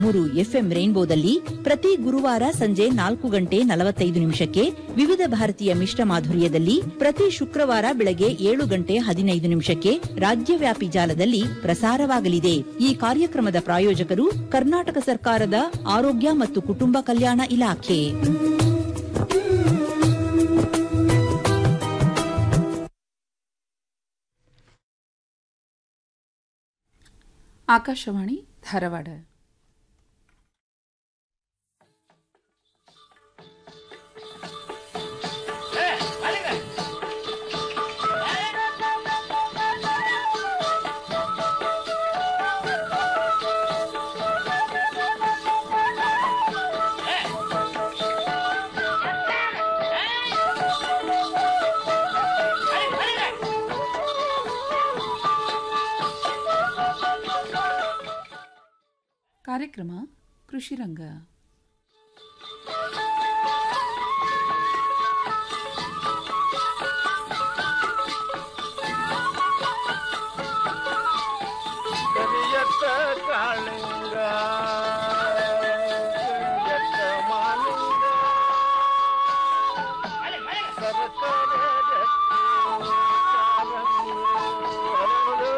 ಮೂರು ಎಫ್ಎಂ ರೈನ್ಬೋದಲ್ಲಿ ಪ್ರತಿ ಗುರುವಾರ ಸಂಜೆ ನಾಲ್ಕು ಗಂಟೆ ನಲವತ್ತೈದು ನಿಮಿಷಕ್ಕೆ ವಿವಿಧ ಭಾರತೀಯ ಮಿಶ್ರ ಮಾಧುರ್ಯದಲ್ಲಿ ಪ್ರತಿ ಶುಕ್ರವಾರ ಬೆಳಗ್ಗೆ ಏಳು ಗಂಟೆ ಹದಿನೈದು ನಿಮಿಷಕ್ಕೆ ರಾಜ್ಯವ್ಯಾಪಿ ಜಾಲದಲ್ಲಿ ಪ್ರಸಾರವಾಗಲಿದೆ ಈ ಕಾರ್ಯಕ್ರಮದ ಪ್ರಾಯೋಜಕರು ಕರ್ನಾಟಕ ಸರ್ಕಾರದ ಆರೋಗ್ಯ ಮತ್ತು ಕುಟುಂಬ ಕಲ್ಯಾಣ ಇಲಾಖೆ ಆಕಾಶವಾಣಿ ಧಾರವಾಡ ಕಾರ್ಯಕ್ರಮ ಕೃಷಿ ರಂಗ ಕರಿಯತ್ತ ಕಾಳಿಂಗ ಕರಿಯತ್ತ ಮಾಲಿಂಗ ಸರಸರ ರತ್ನ ಕಾರಂಗಿ ಹರಳು.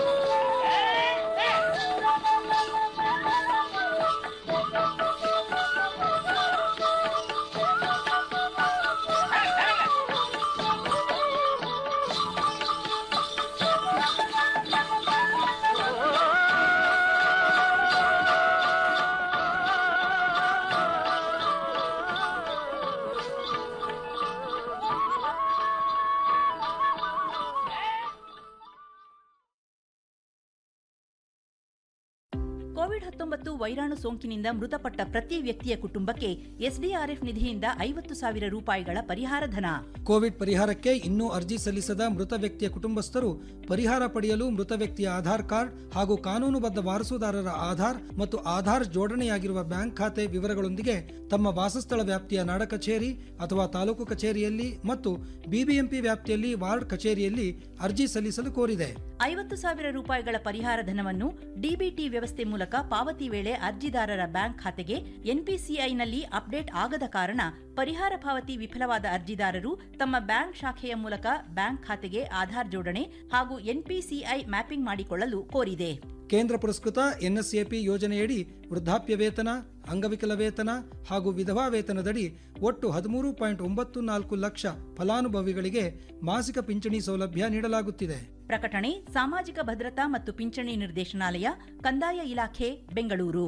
ಕೋವಿಡ್ ಹತ್ತೊಂಬತ್ತು ವೈರಾಣು ಸೋಂಕಿನಿಂದ ಮೃತಪಟ್ಟ ಪ್ರತಿ ವ್ಯಕ್ತಿಯ ಕುಟುಂಬಕ್ಕೆ ಎಸ್ಡಿಆರ್ಎಫ್ ನಿಧಿಯಿಂದ ಐವತ್ತು ಸಾವಿರ ರೂಪಾಯಿಗಳ ಪರಿಹಾರ ಧನ ಕೋವಿಡ್ ಪರಿಹಾರಕ್ಕೆ ಇನ್ನೂ ಅರ್ಜಿ ಸಲ್ಲಿಸದ ಮೃತ ವ್ಯಕ್ತಿಯ ಕುಟುಂಬಸ್ಥರು ಪರಿಹಾರ ಪಡೆಯಲು ಮೃತ ವ್ಯಕ್ತಿಯ ಆಧಾರ್ ಕಾರ್ಡ್ ಹಾಗೂ ಕಾನೂನುಬದ್ಧ ವಾರಸುದಾರರ ಆಧಾರ್ ಮತ್ತು ಆಧಾರ್ ಜೋಡಣೆಯಾಗಿರುವ ಬ್ಯಾಂಕ್ ಖಾತೆ ವಿವರಗಳೊಂದಿಗೆ ತಮ್ಮ ವಾಸಸ್ಥಳ ವ್ಯಾಪ್ತಿಯ ನಾಡ ಕಚೇರಿ ಅಥವಾ ತಾಲೂಕು ಕಚೇರಿಯಲ್ಲಿ ಮತ್ತು ಬಿಬಿಎಂಪಿ ವ್ಯಾಪ್ತಿಯಲ್ಲಿ ವಾರ್ಡ್ ಕಚೇರಿಯಲ್ಲಿ ಅರ್ಜಿ ಸಲ್ಲಿಸಲು ಕೋರಿದೆ ಐವತ್ತು ಸಾವಿರ ರೂಪಾಯಿಗಳ ಪರಿಹಾರ ಧನವನ್ನು ಡಿಬಿಟಿ ವ್ಯವಸ್ಥೆ ಮೂಲಕ ಪಾವತಿ ವೇಳೆ ಅರ್ಜಿದಾರರ ಬ್ಯಾಂಕ್ ಖಾತೆಗೆ ಎನ್ಪಿಸಿಐನಲ್ಲಿ ಅಪ್ಡೇಟ್ ಆಗದ ಕಾರಣ ಪರಿಹಾರ ಪಾವತಿ ವಿಫಲವಾದ ಅರ್ಜಿದಾರರು ತಮ್ಮ ಬ್ಯಾಂಕ್ ಶಾಖೆಯ ಮೂಲಕ ಬ್ಯಾಂಕ್ ಖಾತೆಗೆ ಆಧಾರ್ ಜೋಡಣೆ ಹಾಗೂ ಎನ್ಪಿಸಿಐ ಮ್ಯಾಪಿಂಗ್ ಮಾಡಿಕೊಳ್ಳಲು ಕೋರಿದೆ ಕೇಂದ್ರ ಪುರಸ್ಕೃತ ಎನ್ಎಸ್ಎಪಿ ಯೋಜನೆಯಡಿ ವೃದ್ಧಾಪ್ಯ ವೇತನ ಅಂಗವಿಕಲ ವೇತನ ಹಾಗೂ ವಿಧವಾ ವೇತನದಡಿ ಒಟ್ಟು ಹದಿಮೂರು ಪಾಯಿಂಟ್ ಒಂಬತ್ತು ನಾಲ್ಕು ಲಕ್ಷ ಫಲಾನುಭವಿಗಳಿಗೆ ಮಾಸಿಕ ಪಿಂಚಣಿ ಸೌಲಭ್ಯ ನೀಡಲಾಗುತ್ತಿದೆ ಪ್ರಕಟಣೆ ಸಾಮಾಜಿಕ ಭದ್ರತಾ ಮತ್ತು ಪಿಂಚಣಿ ನಿರ್ದೇಶನಾಲಯ ಕಂದಾಯ ಇಲಾಖೆ ಬೆಂಗಳೂರು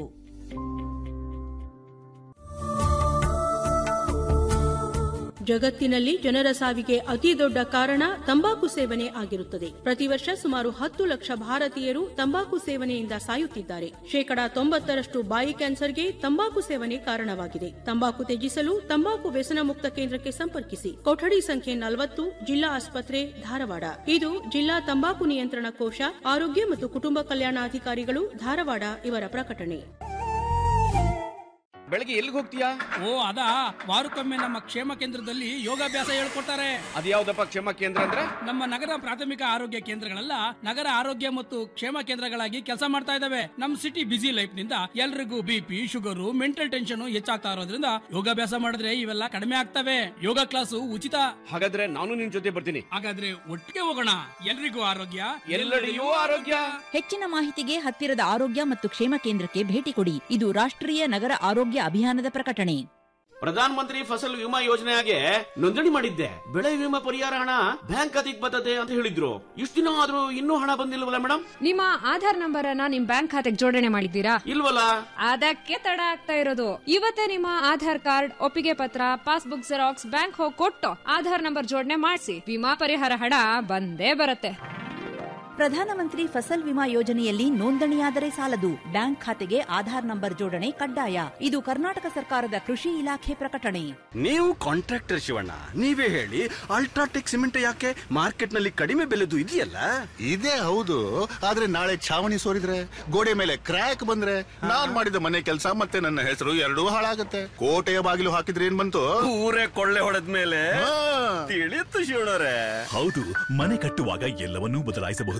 ಜಗತ್ತಿನಲ್ಲಿ ಜನರ ಸಾವಿಗೆ ಅತಿ ದೊಡ್ಡ ಕಾರಣ ತಂಬಾಕು ಸೇವನೆ ಆಗಿರುತ್ತದೆ ಪ್ರತಿ ವರ್ಷ ಸುಮಾರು ಹತ್ತು ಲಕ್ಷ ಭಾರತೀಯರು ತಂಬಾಕು ಸೇವನೆಯಿಂದ ಸಾಯುತ್ತಿದ್ದಾರೆ ಶೇಕಡಾ ತೊಂಬತ್ತರಷ್ಟು ಬಾಯಿ ಕ್ಯಾನ್ಸರ್ಗೆ ತಂಬಾಕು ಸೇವನೆ ಕಾರಣವಾಗಿದೆ ತಂಬಾಕು ತ್ಯಜಿಸಲು ತಂಬಾಕು ವ್ಯಸನ ಮುಕ್ತ ಕೇಂದ್ರಕ್ಕೆ ಸಂಪರ್ಕಿಸಿ ಕೊಠಡಿ ಸಂಖ್ಯೆ ನಲವತ್ತು ಜಿಲ್ಲಾ ಆಸ್ಪತ್ರೆ ಧಾರವಾಡ ಇದು ಜಿಲ್ಲಾ ತಂಬಾಕು ನಿಯಂತ್ರಣ ಕೋಶ ಆರೋಗ್ಯ ಮತ್ತು ಕುಟುಂಬ ಕಲ್ಯಾಣಾಧಿಕಾರಿಗಳು ಧಾರವಾಡ ಇವರ ಪ್ರಕಟಣೆ ಬೆಳಗ್ಗೆ ಎಲ್ಲಿಗೆ ಹೋಗ್ತೀಯಾ ಓ ಅದಾ ವಾರಕ್ಕೊಮ್ಮೆ ನಮ್ಮ ಕ್ಷೇಮ ಕೇಂದ್ರದಲ್ಲಿ ಯೋಗಾಭ್ಯಾಸ ಹೇಳ್ಕೊಡ್ತಾರೆ ಅದ್ಯಾವ್ದಪ್ಪ ಕ್ಷೇಮ ಕೇಂದ್ರ ಅಂದ್ರೆ ನಮ್ಮ ನಗರ ಪ್ರಾಥಮಿಕ ಆರೋಗ್ಯ ಕೇಂದ್ರಗಳೆಲ್ಲ ನಗರ ಆರೋಗ್ಯ ಮತ್ತು ಕ್ಷೇಮ ಕೇಂದ್ರಗಳಾಗಿ ಕೆಲಸ ಮಾಡ್ತಾ ಇದಾವೆ ನಮ್ ಸಿಟಿ ಬಿಸಿ ಲೈಫ್ ನಿಂದ ಎಲ್ರಿಗೂ ಬಿಪಿ ಶುಗರು ಮೆಂಟಲ್ ಟೆನ್ಷನ್ ಹೆಚ್ಚಾಗ್ತಾ ಇರೋದ್ರಿಂದ ಯೋಗಾಭ್ಯಾಸ ಮಾಡಿದ್ರೆ ಇವೆಲ್ಲ ಕಡಿಮೆ ಆಗ್ತವೆ ಯೋಗ ಕ್ಲಾಸು ಉಚಿತ ಹಾಗಾದ್ರೆ ನಾನು ನಿನ್ ಜೊತೆ ಬರ್ತೀನಿ ಹಾಗಾದ್ರೆ ಒಟ್ಟಿಗೆ ಹೋಗೋಣ ಎಲ್ರಿಗೂ ಆರೋಗ್ಯ ಎಲ್ಲೆಡೆಯೂ ಆರೋಗ್ಯ ಹೆಚ್ಚಿನ ಮಾಹಿತಿಗೆ ಹತ್ತಿರದ ಆರೋಗ್ಯ ಮತ್ತು ಕ್ಷೇಮ ಕೇಂದ್ರಕ್ಕೆ ಭೇಟಿ ಕೊಡಿ ಇದು ರಾಷ್ಟ್ರೀಯ ನಗರ ಆರೋಗ್ಯ ಅಭಿಯಾನದ ಪ್ರಕಟಣೆ ಪ್ರಧಾನ ಮಂತ್ರಿ ಫಸಲ್ ವಿಮಾ ಯೋಜನೆಗೆ ನೋಂದಣಿ ಮಾಡಿದ್ದೆ ಬೆಳೆ ವಿಮಾ ಪರಿಹಾರ ಹಣ ಬ್ಯಾಂಕ್ ಖಾತೆಗೆ ಬರ್ತದೆ ಅಂತ ಹೇಳಿದ್ರು ಇಷ್ಟು ದಿನ ಆದ್ರೂ ಇನ್ನೂ ಹಣ ಬಂದಿಲ್ವಲ್ಲ ಮೇಡಮ್ ನಿಮ್ಮ ಆಧಾರ್ ನಂಬರ್ ಅನ್ನ ನಿಮ್ ಬ್ಯಾಂಕ್ ಖಾತೆಗೆ ಜೋಡಣೆ ಮಾಡಿದ್ದೀರಾ ಇಲ್ವಲ್ಲ ಅದಕ್ಕೆ ತಡ ಆಗ್ತಾ ಇರೋದು ಇವತ್ತೇ ನಿಮ್ಮ ಆಧಾರ್ ಕಾರ್ಡ್ ಒಪ್ಪಿಗೆ ಪತ್ರ ಪಾಸ್ಬುಕ್ ಜೆರಾಕ್ಸ್ ಬ್ಯಾಂಕ್ ಹೋಗಿ ಕೊಟ್ಟು ಆಧಾರ್ ನಂಬರ್ ಜೋಡಣೆ ಮಾಡಿಸಿ ವಿಮಾ ಪರಿಹಾರ ಹಣ ಬಂದೇ ಬರುತ್ತೆ ಪ್ರಧಾನಮಂತ್ರಿ ಫಸಲ್ ವಿಮಾ ಯೋಜನೆಯಲ್ಲಿ ನೋಂದಣಿಯಾದರೆ ಸಾಲದು ಬ್ಯಾಂಕ್ ಖಾತೆಗೆ ಆಧಾರ್ ನಂಬರ್ ಜೋಡಣೆ ಕಡ್ಡಾಯ ಇದು ಕರ್ನಾಟಕ ಸರ್ಕಾರದ ಕೃಷಿ ಇಲಾಖೆ ಪ್ರಕಟಣೆ ನೀವು ಕಾಂಟ್ರಾಕ್ಟರ್ ಶಿವಣ್ಣ ನೀವೇ ಹೇಳಿ ಅಲ್ಟ್ರಾಟೆಕ್ ಸಿಮೆಂಟ್ ಯಾಕೆ ಮಾರ್ಕೆಟ್ ನಲ್ಲಿ ಕಡಿಮೆ ಬೆಲೆದು ಇದೆಯಲ್ಲ ಇದೇ ಹೌದು ಆದ್ರೆ ನಾಳೆ ಛಾವಣಿ ಸೋರಿದ್ರೆ ಗೋಡೆ ಮೇಲೆ ಕ್ರ್ಯಾಕ್ ಬಂದ್ರೆ ನಾನ್ ಮಾಡಿದ ಮನೆ ಕೆಲಸ ಮತ್ತೆ ನನ್ನ ಹೆಸರು ಎರಡೂ ಹಾಳಾಗತ್ತೆ ಕೋಟೆಯ ಬಾಗಿಲು ಹಾಕಿದ್ರೆ ಏನ್ ಬಂತು ಊರೇ ಕೊಳ್ಳೆ ಹೊಡೆದ್ಮೇಲೆ ತಿಳಿತು ಶಿವಣ್ಣರೇ ಹೌದು ಮನೆ ಕಟ್ಟುವಾಗ ಎಲ್ಲವನ್ನೂ ಬದಲಾಯಿಸಬಹುದು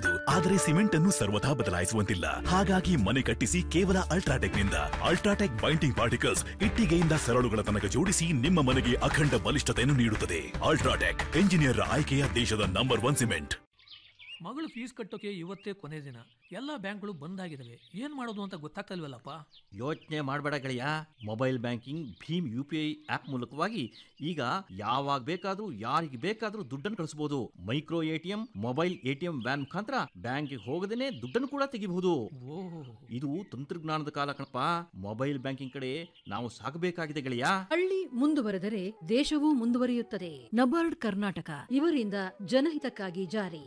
ಬದಲಾಯಿಸಬಹುದು ಆದರೆ ಸಿಮೆಂಟ್ ಅನ್ನು ಸರ್ವದಾ ಬದಲಾಯಿಸುವಂತಿಲ್ಲ ಹಾಗಾಗಿ ಮನೆ ಕಟ್ಟಿಸಿ ಕೇವಲ ಅಲ್ಟ್ರಾಟೆಕ್ ನಿಂದ ಅಲ್ಟ್ರಾಟೆಕ್ ಬೈಂಡಿಂಗ್ ಪಾರ್ಟಿಕಲ್ಸ್ ಇಟ್ಟಿಗೆಯಿಂದ ಸರಳುಗಳ ತನಕ ಜೋಡಿಸಿ ನಿಮ್ಮ ಮನೆಗೆ ಅಖಂಡ ಬಲಿಷ್ಠತೆಯನ್ನು ನೀಡುತ್ತದೆ ಅಲ್ಟ್ರಾಟೆಕ್ ಎಂಜಿನಿಯರ್ ಆಯ್ಕೆಯ ದೇಶದ ನಂಬರ್ ಒನ್ ಸಿಮೆಂಟ್ ಮಗಳು ಫೀಸ್ ಕಟ್ಟೋಕೆ ಇವತ್ತೇ ಕೊನೆ ದಿನ ಎಲ್ಲ ಬ್ಯಾಂಕ್ಗಳು ಬಂದ್ ಆಗಿದಾವೆ ಏನ್ ಮಾಡೋದು ಅಂತ ಗೊತ್ತಾಗ್ತಲ್ವಲ್ಲಪ್ಪ ಯೋಚನೆ ಮಾಡಬೇಡ ಗೆಳೆಯ ಮೊಬೈಲ್ ಬ್ಯಾಂಕಿಂಗ್ ಭೀಮ್ ಯು ಪಿ ಐ ಆಪ್ ಮೂಲಕವಾಗಿ ಈಗ ಯಾವಾಗ ಬೇಕಾದ್ರೂ ಯಾರಿಗೆ ಬೇಕಾದ್ರೂ ದುಡ್ಡನ್ನು ಕಳಿಸಬಹುದು micro ATM mobile ATM van ಮುಖಾಂತರ ಬ್ಯಾಂಕಿಗೆ ಹೋಗದೇನೆ ದುಡ್ಡನ್ನು ಕೂಡ ತೆಗಿಬಹುದು ಇದು ತಂತ್ರಜ್ಞಾನದ ಕಾಲ ಕಣಪ್ಪ ಮೊಬೈಲ್ ಬ್ಯಾಂಕಿಂಗ್ ಕಡೆ ನಾವು ಸಾಗಬೇಕಾಗಿದೆ ಗೆಳೆಯ ಹಳ್ಳಿ ಮುಂದುವರೆದರೆ ದೇಶವೂ ಮುಂದುವರಿಯುತ್ತದೆ ನಬಾರ್ಡ್ ಕರ್ನಾಟಕ ಇವರಿಂದ ಜನಹಿತಕ್ಕಾಗಿ ಜಾರಿ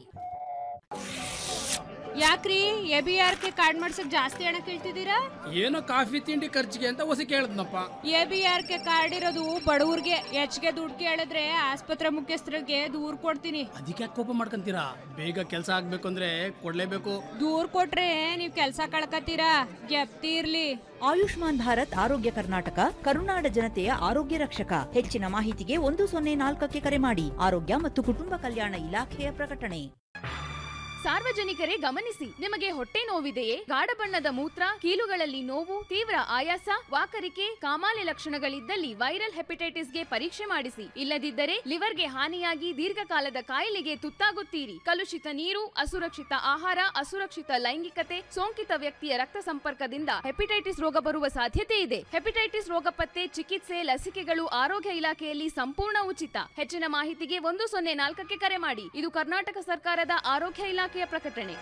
ಯಾಕ್ರಿ A B R K card ಮಾಡ್ಸಕ್ ಜಾಸ್ತಿ ಹಣ ಕೇಳ್ತಿದ್ದೀರಾ ಏನೋ ಕಾಫಿ ತಿಂಡಿ ಖರ್ಚಿಗೆ ಅಂತ ಹೊಸ ಕೇಳದ್ನಪ್ಪ A B R K card ಇರೋದು ಬಡವ್ರಿಗೆ ಹೆಚ್ಚಿಗೆ ದುಡ್ಡು ಕೇಳಿದ್ರೆ ಆಸ್ಪತ್ರೆ ಮುಖ್ಯಸ್ಥರಿಗೆ ದೂರ್ ಕೊಡ್ತೀನಿ ಅದಕ್ಕೆ ಯಾಕ್ ಕೋಪ ಮಾಡ್ಕೊಂತೀರಾ ಬೇಗ ಕೆಲಸ ಆಗ್ಬೇಕು ಅಂದ್ರೆ ಕೊಡ್ಲೇಬೇಕು ದೂರ್ ಕೊಟ್ರೆ ನೀವ್ ಕೆಲ್ಸ ಕಳ್ಕತ್ತೀರಾ ಗೆಪ್ತಿ ಇರ್ಲಿ ಆಯುಷ್ಮಾನ್ ಭಾರತ್ ಆರೋಗ್ಯ ಕರ್ನಾಟಕ ಕರುನಾಡ ಜನತೆಯ ಆರೋಗ್ಯ ರಕ್ಷಕ ಹೆಚ್ಚಿನ ಮಾಹಿತಿಗೆ ಒಂದು ಸೊನ್ನೆ ನಾಲ್ಕಕ್ಕೆ ಕರೆ ಮಾಡಿ ಆರೋಗ್ಯ ಮತ್ತು ಕುಟುಂಬ ಕಲ್ಯಾಣ ಇಲಾಖೆಯ ಪ್ರಕಟಣೆ ಸಾರ್ವಜನಿಕರೇ ಗಮನಿಸಿ ನಿಮಗೆ ಹೊಟ್ಟೆ ನೋವಿದೆಯೇ ಗಾಢ ಬಣ್ಣದ ಮೂತ್ರ ಕೀಲುಗಳಲ್ಲಿ ನೋವು ತೀವ್ರ ಆಯಾಸ ವಾಕರಿಕೆ ಕಾಮಾಲೆ ಲಕ್ಷಣಗಳಿದ್ದಲ್ಲಿ ವೈರಲ್ ಹೆಪಟೈಟಿಸ್ಗೆ ಪರೀಕ್ಷೆ ಮಾಡಿಸಿ ಇಲ್ಲದಿದ್ದರೆ ಲಿವರ್ಗೆ ಹಾನಿಯಾಗಿ ದೀರ್ಘಕಾಲದ ಕಾಯಿಲೆಗೆ ತುತ್ತಾಗುತ್ತೀರಿ ಕಲುಷಿತ ನೀರು ಅಸುರಕ್ಷಿತ ಆಹಾರ ಅಸುರಕ್ಷಿತ ಲೈಂಗಿಕತೆ ಸೋಂಕಿತ ವ್ಯಕ್ತಿಯ ರಕ್ತ ಸಂಪರ್ಕದಿಂದ ಹೆಪಟೈಟಿಸ್ ರೋಗ ಬರುವ ಸಾಧ್ಯತೆ ಇದೆ ಹೆಪಟೈಟಿಸ್ ರೋಗ ಪತ್ತೆ ಚಿಕಿತ್ಸೆ ಲಸಿಕೆಗಳು ಆರೋಗ್ಯ ಇಲಾಖೆಯಲ್ಲಿ ಸಂಪೂರ್ಣ ಉಚಿತ ಹೆಚ್ಚಿನ ಮಾಹಿತಿಗೆ ಒಂದು ಸೊನ್ನೆ ನಾಲ್ಕಕ್ಕೆ ಕರೆ ಮಾಡಿ ಇದು ಕರ್ನಾಟಕ ಸರ್ಕಾರದ ಆರೋಗ್ಯ ಇಲಾಖೆಯ ಪ್ರಕಟಣೆ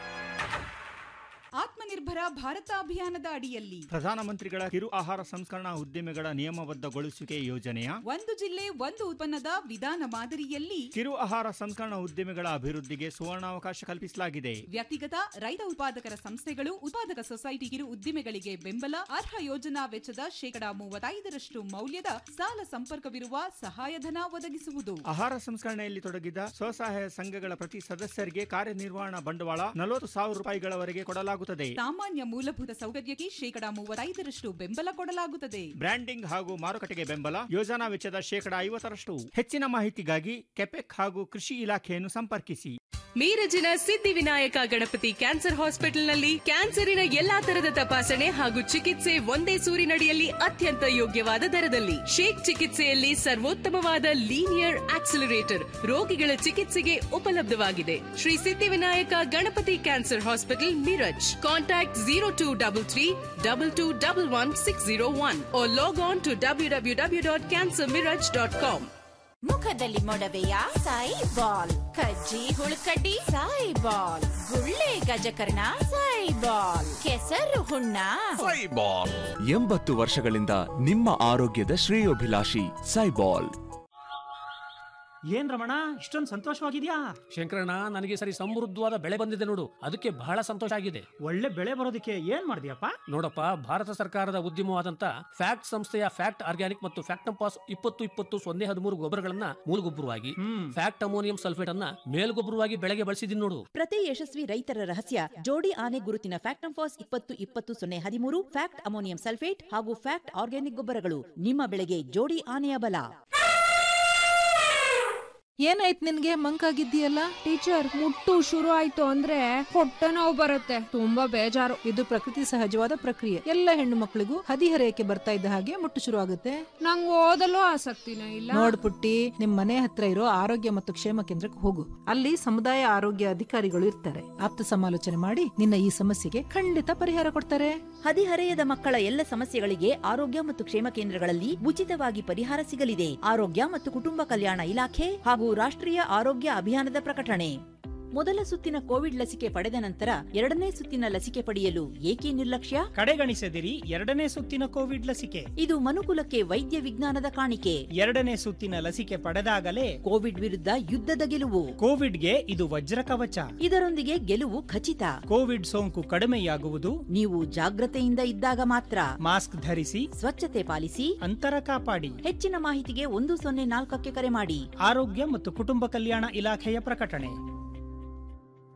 ಆತ್ಮನಿರ್ಭರ ಭಾರತ ಅಭಿಯಾನದ ಅಡಿಯಲ್ಲಿ ಪ್ರಧಾನಮಂತ್ರಿಗಳ ಕಿರು ಆಹಾರ ಸಂಸ್ಕರಣಾ ಉದ್ದಿಮೆಗಳ ನಿಯಮಬದ್ಧಗೊಳಿಸುವಿಕೆ ಯೋಜನೆಯ ಒಂದು ಜಿಲ್ಲೆ ಒಂದು ಉತ್ಪನ್ನದ ವಿಧಾನ ಮಾದರಿಯಲ್ಲಿ ಕಿರು ಆಹಾರ ಸಂಸ್ಕರಣಾ ಉದ್ದಿಮೆಗಳ ಅಭಿವೃದ್ಧಿಗೆ ಸುವರ್ಣಾವಕಾಶ ಕಲ್ಪಿಸಲಾಗಿದೆ ವ್ಯಕ್ತಿಗತ ರೈತ ಉತ್ಪಾದಕರ ಸಂಸ್ಥೆಗಳು ಉತ್ಪಾದಕ ಸೊಸೈಟಿ ಕಿರು ಉದ್ದಿಮೆಗಳಿಗೆ ಬೆಂಬಲ ಅರ್ಹ ಯೋಜನಾ ವೆಚ್ಚದ ಶೇಕಡಾ ಮೂವತ್ತೈದರಷ್ಟು ಮೌಲ್ಯದ ಸಾಲ ಸಂಪರ್ಕವಿರುವ ಸಹಾಯಧನ ಒದಗಿಸುವುದು ಆಹಾರ ಸಂಸ್ಕರಣೆಯಲ್ಲಿ ತೊಡಗಿದ ಸ್ವಸಹಾಯ ಸಂಘಗಳ ಪ್ರತಿ ಸದಸ್ಯರಿಗೆ ಕಾರ್ಯನಿರ್ವಹಣಾ ಬಂಡವಾಳ ನಲವತ್ತು ಸಾವಿರ ರೂಪಾಯಿಗಳವರೆಗೆ ಕೊಡಲಾಗುತ್ತದೆ ಸಾಮಾನ್ಯ ಮೂಲಭೂತ ಸೌಕರ್ಯಕ್ಕೆ ಶೇಕಡಾ ಮೂವತ್ತೈದರಷ್ಟು ಬೆಂಬಲ ಕೊಡಲಾಗುತ್ತದೆ ಬ್ರ್ಯಾಂಡಿಂಗ್ ಹಾಗೂ ಮಾರುಕಟ್ಟೆಗೆ ಬೆಂಬಲ ಯೋಜನಾ ವೆಚ್ಚದ ಶೇಕಡಾ ಐವತ್ತರಷ್ಟು ಹೆಚ್ಚಿನ ಮಾಹಿತಿಗಾಗಿ ಕೆಪೆಕ್ ಹಾಗೂ ಕೃಷಿ ಇಲಾಖೆಯನ್ನು ಸಂಪರ್ಕಿಸಿ ಮೀರಜಿನ ಸಿದ್ಧಿವಿನಾಯಕ ಗಣಪತಿ ಕ್ಯಾನ್ಸರ್ ಹಾಸ್ಪಿಟಲ್ನಲ್ಲಿ ಕ್ಯಾನ್ಸರಿನ ಎಲ್ಲಾ ತರದ ತಪಾಸಣೆ ಹಾಗೂ ಚಿಕಿತ್ಸೆ ಒಂದೇ ಸೂರಿನಡಿಯಲ್ಲಿ ಅತ್ಯಂತ ಯೋಗ್ಯವಾದ ದರದಲ್ಲಿ ಶೇಕ್ ಚಿಕಿತ್ಸೆಯಲ್ಲಿ ಸರ್ವೋತ್ತಮವಾದ ಲೀನಿಯರ್ ಆಕ್ಸಿಲರೇಟರ್ ರೋಗಿಗಳ ಚಿಕಿತ್ಸೆಗೆ ಉಪಲಬ್ಧವಾಗಿದೆ Shri Siddhivinayak Ganapati cancer hospital Miraj contact zero two double three double two double one six zero one log on to W W W dot cancer Miraj dot com ಮುಖದಲ್ಲಿ ಮೊಡವೆಯ ಸಾಯಿ ಬಾಲ್ ಕಜ್ಜಿ ಹುಳುಕಡ್ಡಿ ಸಾಯಿ ಬಾಲ್ ಗುಳ್ಳೆ ಗಜಕರ್ಣ ಸಾಯಿ ಬಾಲ್ ಕೆಸರು ಹುಣ್ಣ ಸೈಬಾಲ್ ಎಂಬತ್ತು ವರ್ಷಗಳಿಂದ ನಿಮ್ಮ ಆರೋಗ್ಯದ ಶ್ರೇಯೋಭಿಲಾಷಿ ಸೈಬಾಲ್ ಏನ್ ರಮಣ ಇಷ್ಟೊಂದು ಸಂತೋಷವಾಗಿದ್ಯಾ ಶಂಕರಣ್ಣ ನನಗೆ ಸರಿ ಸಮೃದ್ಧವಾದ ಬೆಳೆ ಬಂದಿದೆ ನೋಡು ಅದಕ್ಕೆ ಬಹಳ ಸಂತೋಷ ಆಗಿದೆ ಒಳ್ಳೆ ಬೆಳೆ ಬರೋದಕ್ಕೆ ಏನ್ ಮಾಡಿದ್ಯಪ್ಪ ನೋಡಪ್ಪ ಭಾರತ ಸರ್ಕಾರದ ಉದ್ಯಮವಾದಂತ ಫ್ಯಾಕ್ಟ್ ಸಂಸ್ಥೆಯ ಫ್ಯಾಕ್ಟ್ ಆರ್ಗ್ಯಾನಿಕ್ ಮತ್ತು ಫ್ಯಾಕ್ಟಂಪಾಸ್ ಇಪ್ಪತ್ತು ಇಪ್ಪತ್ತು ಸೊನ್ನೆ ಹದಿಮೂರು ಗೊಬ್ಬರಗಳನ್ನ ಮೂಲಗೊಬ್ಬರವಾಗಿ ಫ್ಯಾಕ್ಟ್ ಅಮೋನಿಯಂ ಸಲ್ಫೇಟ್ ಅನ್ನ ಮೇಲ್ಗೊಬ್ಬರವಾಗಿ ಬೆಳೆಗೆ ಬಳಸಿದೀನಿ ನೋಡು ಪ್ರತಿ ಯಶಸ್ವಿ ರೈತರ ರಹಸ್ಯ ಜೋಡಿ ಆನೆ ಗುರುತಿನ ಫ್ಯಾಕ್ಟಂಫಾಸ್ ಇಪ್ಪತ್ತು ಇಪ್ಪತ್ತು ಸೊನ್ನೆ ಹದಿಮೂರು ಫ್ಯಾಕ್ಟ್ ಅಮೋನಿಯಂ ಸಲ್ಫೇಟ್ ಹಾಗೂ ಫ್ಯಾಕ್ಟ್ ಆರ್ಗ್ಯಾನಿಕ್ ಗೊಬ್ಬರಗಳು ನಿಮ್ಮ ಬೆಳೆಗೆ ಜೋಡಿ ಆನೆಯ ಬಲ ಏನಾಯ್ತು ನಿನ್ಗೆ ಮಂಕಾಗಿದ್ದೀಯಲ್ಲ ಟೀಚರ್ ಮುಟ್ಟು ಶುರು ಆಯ್ತು ಅಂದ್ರೆ ಹೊಟ್ಟೆ ನೋವು ಬರುತ್ತೆ ತುಂಬಾ ಬೇಜಾರು ಇದು ಪ್ರಕೃತಿ ಸಹಜವಾದ ಪ್ರಕ್ರಿಯೆ ಎಲ್ಲ ಹೆಣ್ಣು ಮಕ್ಕಳಿಗೂ ಹದಿಹರೆಯಕ್ಕೆ ಬರ್ತಾ ಇದ್ದ ಹಾಗೆ ಮುಟ್ಟು ಶುರು ಆಗುತ್ತೆ ನಂಗೆ ಓದಲು ಆಸಕ್ತಿನೇ ಇಲ್ಲ ನೋಡ್ ಪುಟ್ಟಿ ನಿಮ್ ಮನೆ ಹತ್ರ ಇರೋ ಆರೋಗ್ಯ ಮತ್ತು ಕ್ಷೇಮ ಕೇಂದ್ರಕ್ಕೆ ಹೋಗು ಅಲ್ಲಿ ಸಮುದಾಯ ಆರೋಗ್ಯ ಅಧಿಕಾರಿಗಳು ಇರ್ತಾರೆ ಆಪ್ತ ಸಮಾಲೋಚನೆ ಮಾಡಿ ನಿನ್ನ ಈ ಸಮಸ್ಯೆಗೆ ಖಂಡಿತ ಪರಿಹಾರ ಕೊಡ್ತಾರೆ ಹದಿಹರೆಯದ ಮಕ್ಕಳ ಎಲ್ಲ ಸಮಸ್ಯೆಗಳಿಗೆ ಆರೋಗ್ಯ ಮತ್ತು ಕ್ಷೇಮ ಕೇಂದ್ರಗಳಲ್ಲಿ ಉಚಿತವಾಗಿ ಪರಿಹಾರ ಸಿಗಲಿದೆ ಆರೋಗ್ಯ ಮತ್ತು ಕುಟುಂಬ ಕಲ್ಯಾಣ ಇಲಾಖೆ ಹಾಗೂ ರಾಷ್ಟ್ರೀಯ ಆರೋಗ್ಯ ಅಭಿಯಾನದ ಪ್ರಕಟಣೆ ಮೊದಲ ಸುತ್ತಿನ ಕೋವಿಡ್ ಲಸಿಕೆ ಪಡೆದ ನಂತರ ಎರಡನೇ ಸುತ್ತಿನ ಲಸಿಕೆ ಪಡೆಯಲು ಏಕೆ ನಿರ್ಲಕ್ಷ್ಯ ಕಡೆಗಣಿಸದಿರಿ ಎರಡನೇ ಸುತ್ತಿನ ಕೋವಿಡ್ ಲಸಿಕೆ ಇದು ಮನುಕುಲಕ್ಕೆ ವೈದ್ಯ ವಿಜ್ಞಾನದ ಕಾಣಿಕೆ ಎರಡನೇ ಸುತ್ತಿನ ಲಸಿಕೆ ಪಡೆದಾಗಲೇ ಕೋವಿಡ್ ವಿರುದ್ಧ ಯುದ್ಧದ ಗೆಲುವು ಕೋವಿಡ್ಗೆ ಇದು ವಜ್ರ ಕವಚ ಇದರೊಂದಿಗೆ ಗೆಲುವು ಖಚಿತ ಕೋವಿಡ್ ಸೋಂಕು ಕಡಿಮೆಯಾಗುವುದು ನೀವು ಜಾಗ್ರತೆಯಿಂದ ಇದ್ದಾಗ ಮಾತ್ರ ಮಾಸ್ಕ್ ಧರಿಸಿ ಸ್ವಚ್ಛತೆ ಪಾಲಿಸಿ ಅಂತರ ಕಾಪಾಡಿ ಹೆಚ್ಚಿನ ಮಾಹಿತಿಗೆ ಒಂದು ಸೊನ್ನೆ ನಾಲ್ಕಕ್ಕೆ ಕರೆ ಮಾಡಿ ಆರೋಗ್ಯ ಮತ್ತು ಕುಟುಂಬ ಕಲ್ಯಾಣ ಇಲಾಖೆಯ ಪ್ರಕಟಣೆ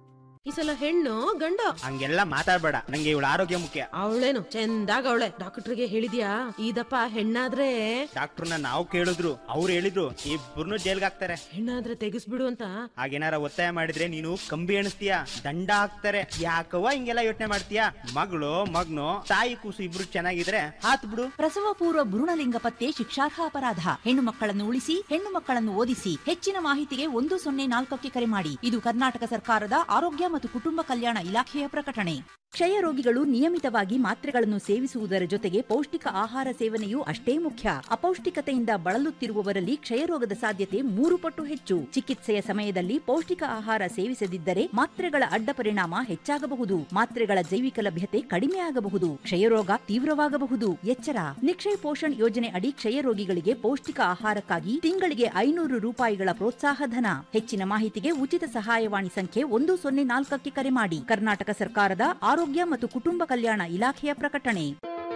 ಈ ಸಲ ಹೆಣ್ಣು ಗಂಡ ಹಂಗೆಲ್ಲ ಮಾತಾಡ್ಬೇಡ ನಂಗೆ ಇವಳ ಆರೋಗ್ಯ ಮುಖ್ಯ ಅವಳೇನು ಚಂದಾಗ ಅವಳೆ ಡಾಕ್ಟರ್ಗೆ ಹೇಳಿದ್ಯಾ ಇದಪ್ಪ ಹೆಣ್ಣಾದ್ರೆ ಡಾಕ್ಟರ್ನ ನಾವು ಕೇಳಿದ್ರು ಅವ್ರು ಹೇಳಿದ್ರು ಇಬ್ಬರನ್ನು ಜೈಲ್ಗೆ ಹಾಕ್ತಾರೆ ಹೆಣ್ಣಾದ್ರೆ ತೆಗಿಸ್ಬಿಡು ಅಂತ ಹಾಗೇನಾರ ಒತ್ತಾಯ ಮಾಡಿದ್ರೆ ನೀನು ಕಂಬಿ ಎಣಿಸ್ತೀಯ ದಂಡ ಹಾಕ್ತಾರೆ ಯಾಕವ್ವ ಹಿಂಗೆಲ್ಲ ಯೋಚನೆ ಮಾಡ್ತೀಯ ಮಗಳು ಮಗ್ನು ತಾಯಿ ಕೂಸು ಇಬ್ರು ಚೆನ್ನಾಗಿದ್ರೆ ಹಾತ್ ಬಿಡು ಪ್ರಸವ ಪೂರ್ವ ಭ್ರೂಣಲಿಂಗ ಪತ್ತೆ ಶಿಕ್ಷಾರ್ಹ ಅಪರಾಧ ಹೆಣ್ಣು ಮಕ್ಕಳನ್ನು ಉಳಿಸಿ ಹೆಣ್ಣು ಮಕ್ಕಳನ್ನು ಓದಿಸಿ ಹೆಚ್ಚಿನ ಮಾಹಿತಿಗೆ ಒಂದು ಸೊನ್ನೆ ನಾಲ್ಕಕ್ಕೆ ಕರೆ ಮಾಡಿ ಇದು ಕರ್ನಾಟಕ ಸರ್ಕಾರದ ಆರೋಗ್ಯ ಮತ್ತು ಕುಟುಂಬ ಕಲ್ಯಾಣ ಇಲಾಖೆಯ ಪ್ರಕಟಣೆ ಕ್ಷಯ ರೋಗಿಗಳು ನಿಯಮಿತವಾಗಿ ಮಾತ್ರೆಗಳನ್ನು ಸೇವಿಸುವುದರ ಜೊತೆಗೆ ಪೌಷ್ಟಿಕ ಆಹಾರ ಸೇವನೆಯೂ ಅಷ್ಟೇ ಮುಖ್ಯ ಅಪೌಷ್ಟಿಕತೆಯಿಂದ ಬಳಲುತ್ತಿರುವವರಲ್ಲಿ ಕ್ಷಯರೋಗದ ಸಾಧ್ಯತೆ ಮೂರು ಪಟ್ಟು ಹೆಚ್ಚು ಚಿಕಿತ್ಸೆಯ ಸಮಯದಲ್ಲಿ ಪೌಷ್ಟಿಕ ಆಹಾರ ಸೇವಿಸದಿದ್ದರೆ ಮಾತ್ರೆಗಳ ಅಡ್ಡ ಪರಿಣಾಮ ಹೆಚ್ಚಾಗಬಹುದು ಮಾತ್ರೆಗಳ ಜೈವಿಕ ಲಭ್ಯತೆ ಕಡಿಮೆ ಆಗಬಹುದು ಕ್ಷಯರೋಗ ತೀವ್ರವಾಗಬಹುದು ಎಚ್ಚರ ನಿಕ್ಷಯ್ ಪೋಷಣ್ ಯೋಜನೆ ಅಡಿ ಕ್ಷಯ ರೋಗಿಗಳಿಗೆ ಪೌಷ್ಟಿಕ ಆಹಾರಕ್ಕಾಗಿ ತಿಂಗಳಿಗೆ ಐನೂರು ರೂಪಾಯಿಗಳ ಪ್ರೋತ್ಸಾಹ ಧನ ಹೆಚ್ಚಿನ ಮಾಹಿತಿಗೆ ಉಚಿತ ಸಹಾಯವಾಣಿ ಸಂಖ್ಯೆ ಒಂದು ಸೊನ್ನೆ ನಾಲ್ಕಕ್ಕೆ ಕರೆ ಮಾಡಿ ಕರ್ನಾಟಕ ಸರ್ಕಾರದ ಆರೋಗ್ಯ ಮತ್ತು ಕುಟುಂಬ ಕಲ್ಯಾಣ ಇಲಾಖೆಯ ಪ್ರಕಟಣೆ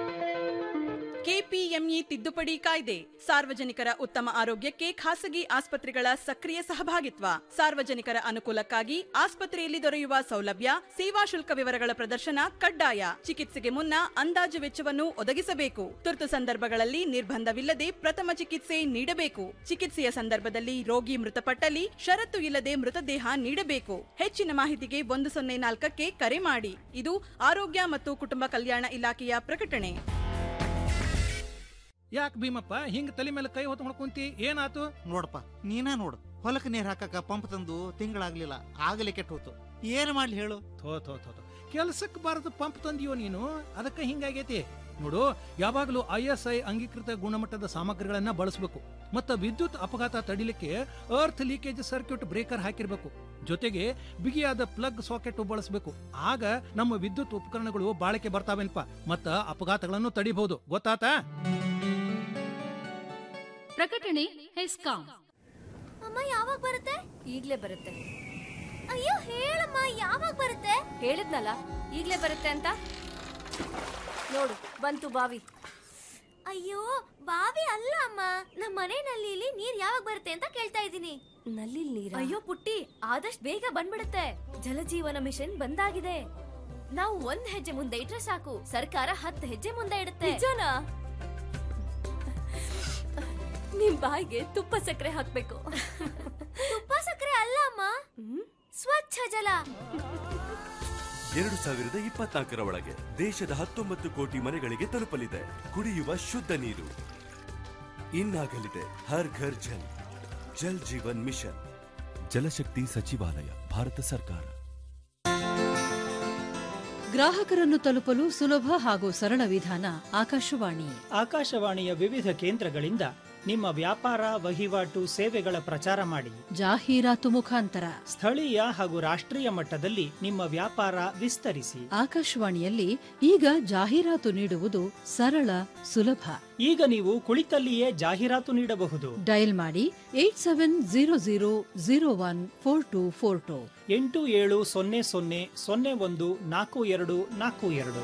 ಕೆಪಿಎಂಇ ತಿದ್ದುಪಡಿ ಕಾಯ್ದೆ ಸಾರ್ವಜನಿಕರ ಉತ್ತಮ ಆರೋಗ್ಯಕ್ಕೆ ಖಾಸಗಿ ಆಸ್ಪತ್ರೆಗಳ ಸಕ್ರಿಯ ಸಹಭಾಗಿತ್ವ ಸಾರ್ವಜನಿಕರ ಅನುಕೂಲಕ್ಕಾಗಿ ಆಸ್ಪತ್ರೆಯಲ್ಲಿ ದೊರೆಯುವ ಸೌಲಭ್ಯ ಸೇವಾ ಶುಲ್ಕ ವಿವರಗಳ ಪ್ರದರ್ಶನ ಕಡ್ಡಾಯ ಚಿಕಿತ್ಸೆಗೆ ಮುನ್ನ ಅಂದಾಜು ವೆಚ್ಚವನ್ನು ಒದಗಿಸಬೇಕು ತುರ್ತು ಸಂದರ್ಭಗಳಲ್ಲಿ ನಿರ್ಬಂಧವಿಲ್ಲದೆ ಪ್ರಥಮ ಚಿಕಿತ್ಸೆ ನೀಡಬೇಕು ಚಿಕಿತ್ಸೆಯ ಸಂದರ್ಭದಲ್ಲಿ ರೋಗಿ ಮೃತಪಟ್ಟಲ್ಲಿ ಷರತ್ತು ಇಲ್ಲದೆ ಮೃತದೇಹ ನೀಡಬೇಕು ಹೆಚ್ಚಿನ ಮಾಹಿತಿಗೆ ಒಂದು ಸೊನ್ನೆ ನಾಲ್ಕಕ್ಕೆ ಕರೆ ಮಾಡಿ ಇದು ಆರೋಗ್ಯ ಮತ್ತು ಕುಟುಂಬ ಕಲ್ಯಾಣ ಇಲಾಖೆಯ ಪ್ರಕಟಣೆ ಯಾಕೆ ಭೀಮಪ್ಪ ಹಿಂಗ್ ತಲೆ ಮೇಲೆ ಕೈ ಹೊತ್ತು ಕುಂತಿ ಏನಾತು ನೋಡಪ್ಪ ನೀನ ನೋಡು ಹೊಲಕ್ಕೆ ನೀರ್ ಹಾಕಕ್ಕ ಪಂಪ್ ತಂದು ತಿಂಗಳಾಗ್ಲಿಲ್ಲ ಆಗಲೇ ಕೆಟ್ಟ ಹೋತು ಏನ್ ಮಾಡ್ಲಿ ಹೇಳು ಥೋ ಥೋ ಥೋ ಥೋ. ಕೆಲ್ಸಕ್ಕೆ ಬಾರದು ಪಂಪ್ ತಂದಿಯೋ ನೀನು ಅದಕ್ಕೆ ಹಿಂಗಾಗೈತಿ ನೋಡು ಯಾವಾಗಲೂ ಐ ಎಸ್ ಐ ಅಂಗೀಕೃತ ಗುಣಮಟ್ಟದ ಸಾಮಗ್ರಿಗಳನ್ನ ಬಳಸಬೇಕು ಮತ್ತು ವಿದ್ಯುತ್ ಅಪಘಾತ ತಡಿಲಿಕ್ಕೆ ಅರ್ತ್ ಲೀಕೇಜ್ ಸರ್ಕ್ಯೂಟ್ ಬ್ರೇಕರ್ ಹಾಕಿರ್ಬೇಕು ಜೊತೆಗೆ ಬಿಗಿಯಾದ ಪ್ಲಗ್ ಸಾಕೆಟ್ ಬಳಸಬೇಕು ಆಗ ನಮ್ಮ ವಿದ್ಯುತ್ ಉಪಕರಣಗಳು ಬಾಳಿಕೆ ಬರ್ತಾವೇನ್ಪ ಮತ್ತ ಅಪಘಾತಗಳನ್ನು ತಡಿಬಹುದು ಗೊತ್ತಾತಾ ಪ್ರಕಟಣೆ ಹೆಸ್ಕಾಂ ಅಮ್ಮ ಯಾವಾಗ ಬರುತ್ತೆ ಈಗ್ಲೇ ಬರುತ್ತೆ ಅಯ್ಯೋ ಹೇಳಮ್ಮ ಯಾವಾಗ ಬರುತ್ತೆ ಹೇಳಿದ್ನಲ್ಲ ಈಗ್ಲೇ ಬರುತ್ತೆ ಅಂತ ನೋಡು ಬಂತು ಬಾವಿ ಅಯ್ಯೋ ಬಾವಿ ಅಲ್ಲ ಅಮ್ಮ ನಮ್ಮ ಮನೆ ನಲ್ಲಿಲಿ ನೀರ್ ಯಾವಾಗ ಬರುತ್ತೆ ಅಂತ ಕೇಳ್ತಾ ಇದ್ದೀನಿ ನಲ್ಲಿ ನೀರ ಅಯ್ಯೋ ಪುಟ್ಟಿ ಆದಷ್ಟು ಬೇಗ ಬಂದ್ಬಿಡುತ್ತೆ ಜಲಜೀವನ ಮಿಷನ್ ಬಂದಾಗಿದೆ ನಾವು ಒಂದ್ ಹೆಜ್ಜೆ ಮುಂದೆ ಇಟ್ರೆ ಸಾಕು ಸರ್ಕಾರ ಹತ್ತು ಹೆಜ್ಜೆ ಮುಂದೆ ಇಡುತ್ತೆ ನಿಜನಾ ನಿಮ್ ಬಾಯಿಗೆ ತುಪ್ಪ ಸಕ್ಕರೆ ಹಾಕ್ಬೇಕು ತುಪ್ಪ ಸಕ್ಕರೆ ಅಲ್ಲ ಅಮ್ಮ ಸ್ವಚ್ಛ ಜಲ ಎರಡು ಸಾವಿರದ ಇಪ್ಪತ್ನಾಲ್ಕರ ಒಳಗೆ ದೇಶದ ಹತ್ತೊಂಬತ್ತು ಕೋಟಿ ಮನೆಗಳಿಗೆ ತಲುಪಲಿದೆ ಕುಡಿಯುವ ಶುದ್ಧ ನೀರು ಇನ್ನಾಗಲಿದೆ ಹರ್ ಘರ್ ಜಲ್ ಜಲ್ ಜೀವನ್ ಮಿಷನ್ ಜಲಶಕ್ತಿ ಸಚಿವಾಲಯ ಭಾರತ ಸರ್ಕಾರ ಗ್ರಾಹಕರನ್ನು ತಲುಪಲು ಸುಲಭ ಹಾಗೂ ಸರಳ ವಿಧಾನ ಆಕಾಶವಾಣಿ ಆಕಾಶವಾಣಿಯ ವಿವಿಧ ಕೇಂದ್ರಗಳಿಂದ ನಿಮ್ಮ ವ್ಯಾಪಾರ ವಹಿವಾಟು ಸೇವೆಗಳ ಪ್ರಚಾರ ಮಾಡಿ ಜಾಹೀರಾತು ಮುಖಾಂತರ ಸ್ಥಳೀಯ ಹಾಗೂ ರಾಷ್ಟ್ರೀಯ ಮಟ್ಟದಲ್ಲಿ ನಿಮ್ಮ ವ್ಯಾಪಾರ ವಿಸ್ತರಿಸಿ ಆಕಾಶವಾಣಿಯಲ್ಲಿ ಈಗ ಜಾಹೀರಾತು ನೀಡುವುದು ಸರಳ ಸುಲಭ ಈಗ ನೀವು ಕುಳಿತಲ್ಲಿಯೇ ಜಾಹೀರಾತು ನೀಡಬಹುದು ಡಯಲ್ ಮಾಡಿ eight seven zero zero zero one four two four two ಎಂಟು ಏಳು ಸೊನ್ನೆ ಸೊನ್ನೆ ಸೊನ್ನೆ ಒಂದು ನಾಲ್ಕು ಎರಡು ನಾಲ್ಕು ಎರಡು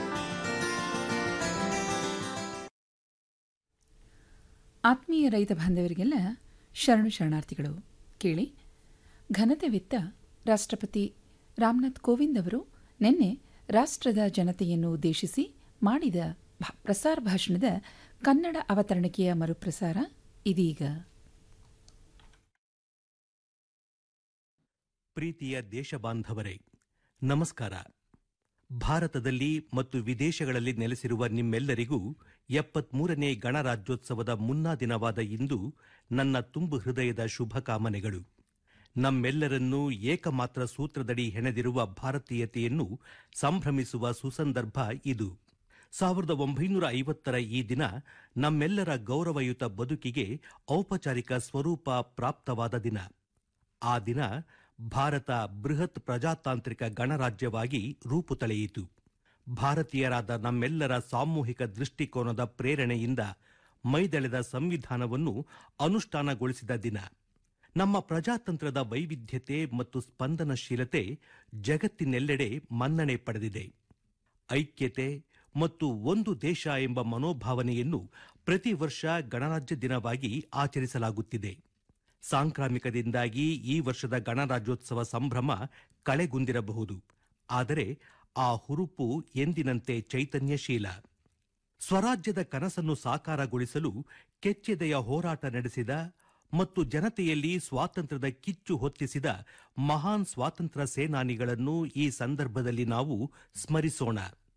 ಆತ್ಮೀಯ ರೈತ ಬಾಂಧವರಿಗೆಲ್ಲ ಶರಣು ಶರಣಾರ್ಥಿಗಳು ಕೇಳಿ ಘನತೆ ವಿತ್ತ ರಾಷ್ಟ್ರಪತಿ ರಾಮನಾಥ್ ಕೋವಿಂದ್ ಅವರು ನಿನ್ನೆ ರಾಷ್ಟ್ರದ ಜನತೆಯನ್ನು ಉದ್ದೇಶಿಸಿ ಮಾಡಿದ ಭಾ- ಪ್ರಸಾರ ಭಾಷಣದ ಕನ್ನಡ ಅವತರಣಿಕೆಯ ಮರುಪ್ರಸಾರ ಇದೀಗ ಪ್ರೀತಿಯ ದೇಶಬಾಂಧವರೇ ನಮಸ್ಕಾರ ಭಾರತದಲ್ಲಿ ಮತ್ತು ವಿದೇಶಗಳಲ್ಲಿ ನೆಲೆಸಿರುವ ನಿಮ್ಮೆಲ್ಲರಿಗೂ ಎಪ್ಪತ್ಮೂರನೇ ಗಣರಾಜ್ಯೋತ್ಸವದ ಮುನ್ನಾ ದಿನವಾದ ಇಂದು ನನ್ನ ತುಂಬು ಹೃದಯದ ಶುಭಕಾಮನೆಗಳು ನಮ್ಮೆಲ್ಲರನ್ನೂ ಏಕಮಾತ್ರ ಸೂತ್ರದಡಿ ಹೆಣೆದಿರುವ ಭಾರತೀಯತೆಯನ್ನು ಸಂಭ್ರಮಿಸುವ ಸುಸಂದರ್ಭ ಇದು ಸಾವಿರದ ಒಂಬೈನೂರ ಐವತ್ತರ ಈ ದಿನ ನಮ್ಮೆಲ್ಲರ ಗೌರವಯುತ ಬದುಕಿಗೆ ಔಪಚಾರಿಕ ಸ್ವರೂಪ ಪ್ರಾಪ್ತವಾದ ದಿನ ಆ ದಿನ ಭಾರತ ಬೃಹತ್ ಪ್ರಜಾತಾಂತ್ರಿಕ ಗಣರಾಜ್ಯವಾಗಿ ರೂಪು ತಳೆಯಿತು ಭಾರತೀಯರಾದ ನಮ್ಮೆಲ್ಲರ ಸಾಮೂಹಿಕ ದೃಷ್ಟಿಕೋನದ ಪ್ರೇರಣೆಯಿಂದ ಮೈದೆಳೆದ ಸಂವಿಧಾನವನ್ನು ಅನುಷ್ಠಾನಗೊಳಿಸಿದ ದಿನ ನಮ್ಮ ಪ್ರಜಾತಂತ್ರದ ವೈವಿಧ್ಯತೆ ಮತ್ತು ಸ್ಪಂದನಶೀಲತೆ ಜಗತ್ತಿನೆಲ್ಲೆಡೆ ಮನ್ನಣೆ ಪಡೆದಿದೆ ಐಕ್ಯತೆ ಮತ್ತು ಒಂದು ದೇಶ ಎಂಬ ಮನೋಭಾವನೆಯನ್ನು ಪ್ರತಿ ವರ್ಷ ಗಣರಾಜ್ಯ ದಿನವಾಗಿ ಆಚರಿಸಲಾಗುತ್ತಿದೆ ಸಾಂಕ್ರಾಮಿಕದಿಂದಾಗಿ ಈ ವರ್ಷದ ಗಣರಾಜ್ಯೋತ್ಸವ ಸಂಭ್ರಮ ಕಳೆಗುಂದಿರಬಹುದು ಆದರೆ ಆ ಹುರುಪು ಎಂದಿನಂತೆ ಚೈತನ್ಯಶೀಲ ಸ್ವರಾಜ್ಯದ ಕನಸನ್ನು ಸಾಕಾರಗೊಳಿಸಲು ಕೆಚ್ಚೆದೆಯ ಹೋರಾಟ ನಡೆಸಿದ ಮತ್ತು ಜನತೆಯಲ್ಲಿ ಸ್ವಾತಂತ್ರ್ಯದ ಕಿಚ್ಚು ಹೊತ್ತಿಸಿದ ಮಹಾನ್ ಸ್ವಾತಂತ್ರ್ಯ ಸೇನಾನಿಗಳನ್ನು ಈ ಸಂದರ್ಭದಲ್ಲಿ ನಾವು ಸ್ಮರಿಸೋಣ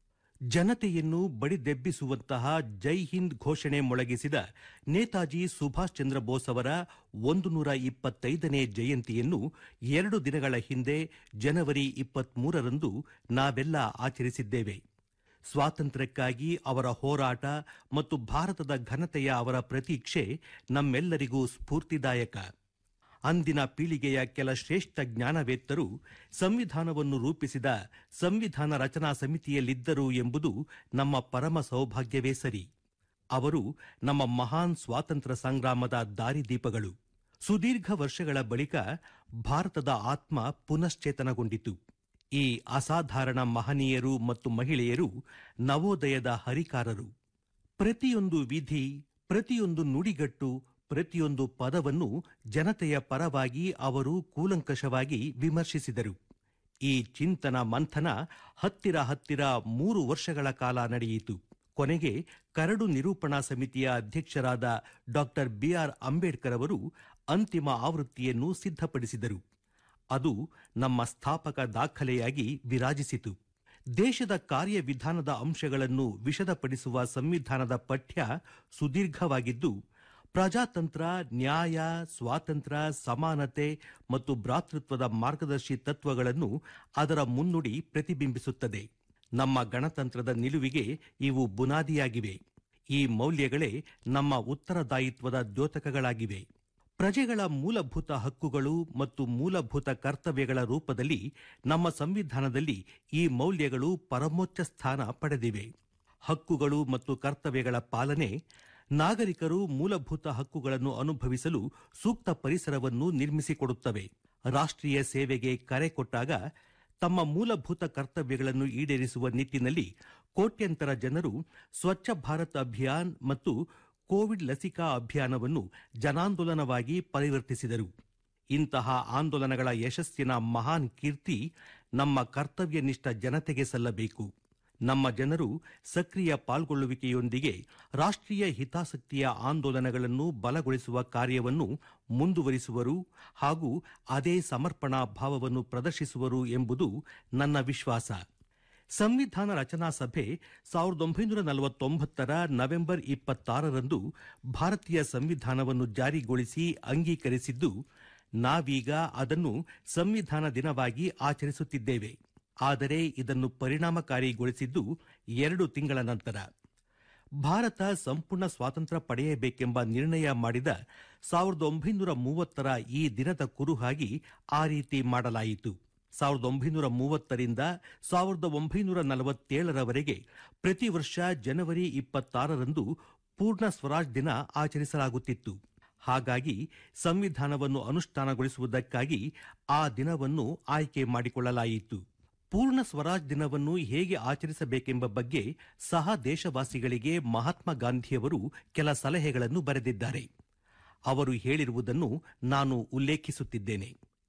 ಜನತೆಯನ್ನು ಬಡಿದೆಬ್ಬಿಸುವಂತಹ ಜೈ ಹಿಂದ್ ಘೋಷಣೆ ಮೊಳಗಿಸಿದ ನೇತಾಜಿ ಸುಭಾಷ್ ಚಂದ್ರ ಬೋಸ್ ಅವರ ಒಂದು ನೂರ ಇಪ್ಪತ್ತೈದನೇ ಜಯಂತಿಯನ್ನು ಎರಡು ದಿನಗಳ ಹಿಂದೆ ಜನವರಿ ಇಪ್ಪತ್ಮೂರರಂದು ನಾವೆಲ್ಲ ಆಚರಿಸಿದ್ದೇವೆ ಸ್ವಾತಂತ್ರ್ಯಕ್ಕಾಗಿ ಅವರ ಹೋರಾಟ ಮತ್ತು ಭಾರತದ ಘನತೆಯ ಅವರ ಪ್ರತೀಕ್ಷೆ ನಮ್ಮೆಲ್ಲರಿಗೂ ಸ್ಫೂರ್ತಿದಾಯಕ ಅಂದಿನ ಪೀಳಿಗೆಯ ಕೆಲ ಶ್ರೇಷ್ಠ ಜ್ಞಾನವೇತ್ತರು ಸಂವಿಧಾನವನ್ನು ರೂಪಿಸಿದ ಸಂವಿಧಾನ ರಚನಾ ಸಮಿತಿಯಲ್ಲಿದ್ದರು ಎಂಬುದು ನಮ್ಮ ಪರಮ ಸೌಭಾಗ್ಯವೇ ಸರಿ ಅವರು ನಮ್ಮ ಮಹಾನ್ ಸ್ವಾತಂತ್ರ್ಯ ಸಂಗ್ರಾಮದ ದಾರಿದೀಪಗಳು ಸುದೀರ್ಘ ವರ್ಷಗಳ ಬಳಿಕ ಭಾರತದ ಆತ್ಮ ಪುನಶ್ಚೇತನಗೊಂಡಿತು ಈ ಅಸಾಧಾರಣ ಮಹನೀಯರು ಮತ್ತು ಮಹಿಳೆಯರು ನವೋದಯದ ಹರಿಕಾರರು ಪ್ರತಿಯೊಂದು ವಿಧಿ ಪ್ರತಿಯೊಂದು ನುಡಿಗಟ್ಟು ಪ್ರತಿಯೊಂದು ಪದವನ್ನು ಜನತೆಯ ಪರವಾಗಿ ಅವರು ಕೂಲಂಕಷವಾಗಿ ವಿಮರ್ಶಿಸಿದರು ಈ ಚಿಂತನ ಮಂಥನ ಹತ್ತಿರ ಹತ್ತಿರ ಮೂರು ವರ್ಷಗಳ ಕಾಲ ನಡೆಯಿತು ಕೊನೆಗೆ ಕರಡು ನಿರೂಪಣಾ ಸಮಿತಿಯ ಅಧ್ಯಕ್ಷರಾದ ಡಾಕ್ಟರ್ ಬಿಆರ್ ಅಂಬೇಡ್ಕರ್ ಅವರು ಅಂತಿಮ ಆವೃತ್ತಿಯನ್ನು ಸಿದ್ಧಪಡಿಸಿದರು ಅದು ನಮ್ಮ ಸ್ಥಾಪಕ ದಾಖಲೆಯಾಗಿ ವಿರಾಜಿಸಿತು ದೇಶದ ಕಾರ್ಯವಿಧಾನದ ಅಂಶಗಳನ್ನು ವಿಶದಪಡಿಸುವ ಸಂವಿಧಾನದ ಪಠ್ಯ ಸುದೀರ್ಘವಾಗಿದ್ದು ಪ್ರಜಾತಂತ್ರ ನ್ಯಾಯ ಸ್ವಾತಂತ್ರ್ಯ ಸಮಾನತೆ ಮತ್ತು ಭ್ರಾತೃತ್ವದ ಮಾರ್ಗದರ್ಶಿ ತತ್ವಗಳನ್ನು ಅದರ ಮುನ್ನುಡಿ ಪ್ರತಿಬಿಂಬಿಸುತ್ತದೆ ನಮ್ಮ ಗಣತಂತ್ರದ ನಿಲುವಿಗೆ ಇವು ಬುನಾದಿಯಾಗಿವೆ ಈ ಮೌಲ್ಯಗಳೇ ನಮ್ಮ ಉತ್ತರದಾಯಿತ್ವದ ದ್ಯೋತಕಗಳಾಗಿವೆ ಪ್ರಜೆಗಳ ಮೂಲಭೂತ ಹಕ್ಕುಗಳು ಮತ್ತು ಮೂಲಭೂತ ಕರ್ತವ್ಯಗಳ ರೂಪದಲ್ಲಿ ನಮ್ಮ ಸಂವಿಧಾನದಲ್ಲಿ ಈ ಮೌಲ್ಯಗಳು ಪರಮೋಚ್ಚ ಸ್ಥಾನ ಪಡೆದಿವೆ ಹಕ್ಕುಗಳು ಮತ್ತು ಕರ್ತವ್ಯಗಳ ಪಾಲನೆ ನಾಗರಿಕರು ಮೂಲಭೂತ ಹಕ್ಕುಗಳನ್ನು ಅನುಭವಿಸಲು ಸೂಕ್ತ ಪರಿಸರವನ್ನು ನಿರ್ಮಿಸಿಕೊಡುತ್ತವೆ ರಾಷ್ಟ್ರೀಯ ಸೇವೆಗೆ ಕರೆ ಕೊಟ್ಟಾಗ ತಮ್ಮ ಮೂಲಭೂತ ಕರ್ತವ್ಯಗಳನ್ನು ಈಡೇರಿಸುವ ನಿಟ್ಟಿನಲ್ಲಿ ಕೋಟ್ಯಂತರ ಜನರು ಸ್ವಚ್ಛ ಭಾರತ್ ಅಭಿಯಾನ್ ಮತ್ತು ಕೋವಿಡ್ ಲಸಿಕಾ ಅಭಿಯಾನವನ್ನು ಜನಾಂದೋಲನವಾಗಿ ಪರಿವರ್ತಿಸಿದರು ಇಂತಹ ಆಂದೋಲನಗಳ ಯಶಸ್ಸಿನ ಮಹಾನ್ ಕೀರ್ತಿ ನಮ್ಮ ಕರ್ತವ್ಯನಿಷ್ಠ ಜನತೆಗೆ ಸಲ್ಲಬೇಕು ನಮ್ಮ ಜನರು ಸಕ್ರಿಯ ಪಾಲ್ಗೊಳ್ಳುವಿಕೆಯೊಂದಿಗೆ ರಾಷ್ಟ್ರೀಯ ಹಿತಾಸಕ್ತಿಯ ಆಂದೋಲನಗಳನ್ನು ಬಲಗೊಳಿಸುವ ಕಾರ್ಯವನ್ನು ಮುಂದುವರಿಸುವರು ಹಾಗೂ ಅದೇ ಸಮರ್ಪಣಾ ಭಾವವನ್ನು ಪ್ರದರ್ಶಿಸುವರು ಎಂಬುದು ನನ್ನ ವಿಶ್ವಾಸ ಸಂವಿಧಾನ ರಚನಾ ಸಭೆ ಸಾವಿರದ ಒಂಬೈನೂರ ನಲವತ್ತೊಂಬತ್ತರ ನವೆಂಬರ್ ಇಪ್ಪತ್ತಾರರಂದು ಭಾರತೀಯ ಸಂವಿಧಾನವನ್ನು ಜಾರಿಗೊಳಿಸಿ ಅಂಗೀಕರಿಸಿದ್ದು ನಾವೀಗ ಅದನ್ನು ಸಂವಿಧಾನ ದಿನವಾಗಿ ಆಚರಿಸುತ್ತಿದ್ದೇವೆ ಆದರೆ ಇದನ್ನು ಪರಿಣಾಮಕಾರಿಗೊಳಿಸಿದ್ದು ಎರಡು ತಿಂಗಳ ನಂತರ ಭಾರತ ಸಂಪೂರ್ಣ ಸ್ವಾತಂತ್ರ್ಯ ಪಡೆಯಬೇಕೆಂಬ ನಿರ್ಣಯ ಮಾಡಿದ ಸಾವಿರದ ಒಂಬೈನೂರ ಮೂವತ್ತರ ಈ ದಿನದ ಕುರುಹಾಗಿ ಆ ರೀತಿ ಮಾಡಲಾಯಿತು ಸಾವಿರದ ಒಂಬೈನೂರ ಮೂವತ್ತರಿಂದ ಸಾವಿರದ ಒಂಬೈನೂರ ನಲವತ್ತೇಳರವರೆಗೆ ಪ್ರತಿ ವರ್ಷ ಜನವರಿ ಇಪ್ಪತ್ತಾರರಂದು ಪೂರ್ಣ ಸ್ವರಾಜ್ ದಿನ ಆಚರಿಸಲಾಗುತ್ತಿತ್ತು ಹಾಗಾಗಿ ಸಂವಿಧಾನವನ್ನು ಅನುಷ್ಠಾನಗೊಳಿಸುವುದಕ್ಕಾಗಿ ಆ ದಿನವನ್ನು ಆಯ್ಕೆ ಮಾಡಿಕೊಳ್ಳಲಾಯಿತು ಪೂರ್ಣ ಸ್ವರಾಜ್ ದಿನವನ್ನು ಹೇಗೆ ಆಚರಿಸಬೇಕೆಂಬ ಬಗ್ಗೆ ಸಹ ದೇಶವಾಸಿಗಳಿಗೆ ಮಹಾತ್ಮ ಗಾಂಧಿಯವರು ಕೆಲ ಸಲಹೆಗಳನ್ನು ಬರೆದಿದ್ದಾರೆ ಅವರು ಹೇಳಿರುವುದನ್ನು ನಾನು ಉಲ್ಲೇಖಿಸುತ್ತಿದ್ದೇನೆ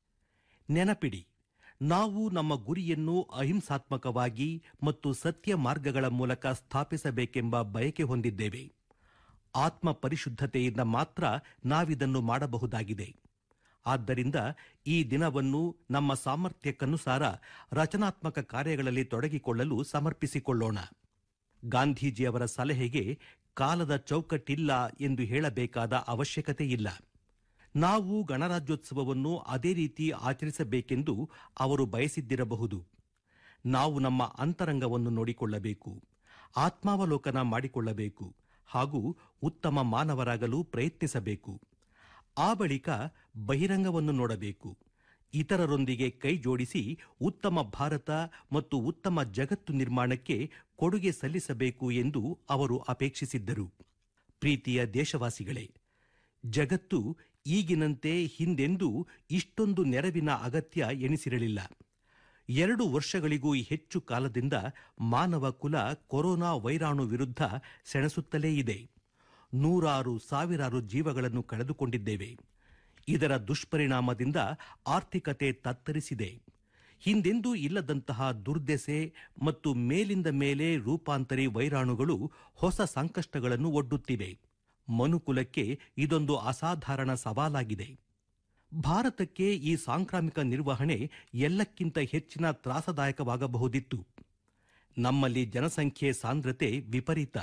ನೆನಪಿಡಿ ನಾವು ನಮ್ಮ ಗುರಿಯನ್ನು ಅಹಿಂಸಾತ್ಮಕವಾಗಿ ಮತ್ತು ಸತ್ಯ ಮಾರ್ಗಗಳ ಮೂಲಕ ಸ್ಥಾಪಿಸಬೇಕೆಂಬ ಬಯಕೆ ಹೊಂದಿದ್ದೇವೆ ಆತ್ಮ ಪರಿಶುದ್ಧತೆಯಿಂದ ಮಾತ್ರ ನಾವಿದನ್ನು ಮಾಡಬಹುದಾಗಿದೆ ಆದ್ದರಿಂದ ಈ ದಿನವನ್ನು ನಮ್ಮ ಸಾಮರ್ಥ್ಯಕ್ಕನುಸಾರ ರಚನಾತ್ಮಕ ಕಾರ್ಯಗಳಲ್ಲಿ ತೊಡಗಿಕೊಳ್ಳಲು ಸಮರ್ಪಿಸಿಕೊಳ್ಳೋಣ ಗಾಂಧೀಜಿಯವರ ಸಲಹೆಗೆ ಕಾಲದ ಚೌಕಟ್ಟಿಲ್ಲ ಎಂದು ಹೇಳಬೇಕಾದ ಅವಶ್ಯಕತೆ ಇಲ್ಲ ನಾವು ಗಣರಾಜ್ಯೋತ್ಸವವನ್ನು ಅದೇ ರೀತಿ ಆಚರಿಸಬೇಕೆಂದು ಅವರು ಬಯಸಿದ್ದಿರಬಹುದು ನಾವು ನಮ್ಮ ಅಂತರಂಗವನ್ನು ನೋಡಿಕೊಳ್ಳಬೇಕು ಆತ್ಮಾವಲೋಕನ ಮಾಡಿಕೊಳ್ಳಬೇಕು ಹಾಗೂ ಉತ್ತಮ ಮಾನವರಾಗಲು ಪ್ರಯತ್ನಿಸಬೇಕು ಆ ಬಳಿಕ ಬಹಿರಂಗವನ್ನು ನೋಡಬೇಕು ಇತರರೊಂದಿಗೆ ಕೈ ಜೋಡಿಸಿ ಉತ್ತಮ ಭಾರತ ಮತ್ತು ಉತ್ತಮ ಜಗತ್ತು ನಿರ್ಮಾಣಕ್ಕೆ ಕೊಡುಗೆ ಸಲ್ಲಿಸಬೇಕು ಎಂದು ಅವರು ಅಪೇಕ್ಷಿಸಿದ್ದರು ಪ್ರೀತಿಯ ದೇಶವಾಸಿಗಳೇ ಜಗತ್ತು ಈಗಿನಂತೆ ಹಿಂದೆಂದೂ ಇಷ್ಟೊಂದು ನೆರವಿನ ಅಗತ್ಯ ಎನಿಸಿರಲಿಲ್ಲ ಎರಡು ವರ್ಷಗಳಿಗೂ ಹೆಚ್ಚು ಕಾಲದಿಂದ ಮಾನವ ಕುಲ ಕೊರೋನಾ ವೈರಾಣು ವಿರುದ್ಧ ಸೆಣಸುತ್ತಲೇ ಇದೆ ನೂರಾರು ಸಾವಿರಾರು ಜೀವಗಳನ್ನು ಕಳೆದುಕೊಂಡಿದ್ದೇವೆ ಇದರ ದುಷ್ಪರಿಣಾಮದಿಂದ ಆರ್ಥಿಕತೆ ತತ್ತರಿಸಿದೆ ಹಿಂದೆಂದೂ ಇಲ್ಲದಂತಹ ದುರ್ದೆಸೆ ಮತ್ತು ಮೇಲಿಂದ ಮೇಲೆ ರೂಪಾಂತರಿ ವೈರಾಣುಗಳು ಹೊಸ ಸಂಕಷ್ಟಗಳನ್ನು ಒಡ್ಡುತ್ತಿವೆ ಮನುಕುಲಕ್ಕೆ ಇದೊಂದು ಅಸಾಧಾರಣ ಸವಾಲಾಗಿದೆ ಭಾರತಕ್ಕೆ ಈ ಸಾಂಕ್ರಾಮಿಕ ನಿರ್ವಹಣೆ ಎಲ್ಲಕ್ಕಿಂತ ಹೆಚ್ಚಿನ ತ್ರಾಸದಾಯಕವಾಗಬಹುದಿತ್ತು ನಮ್ಮಲ್ಲಿ ಜನಸಂಖ್ಯೆ ಸಾಂದ್ರತೆ ವಿಪರೀತ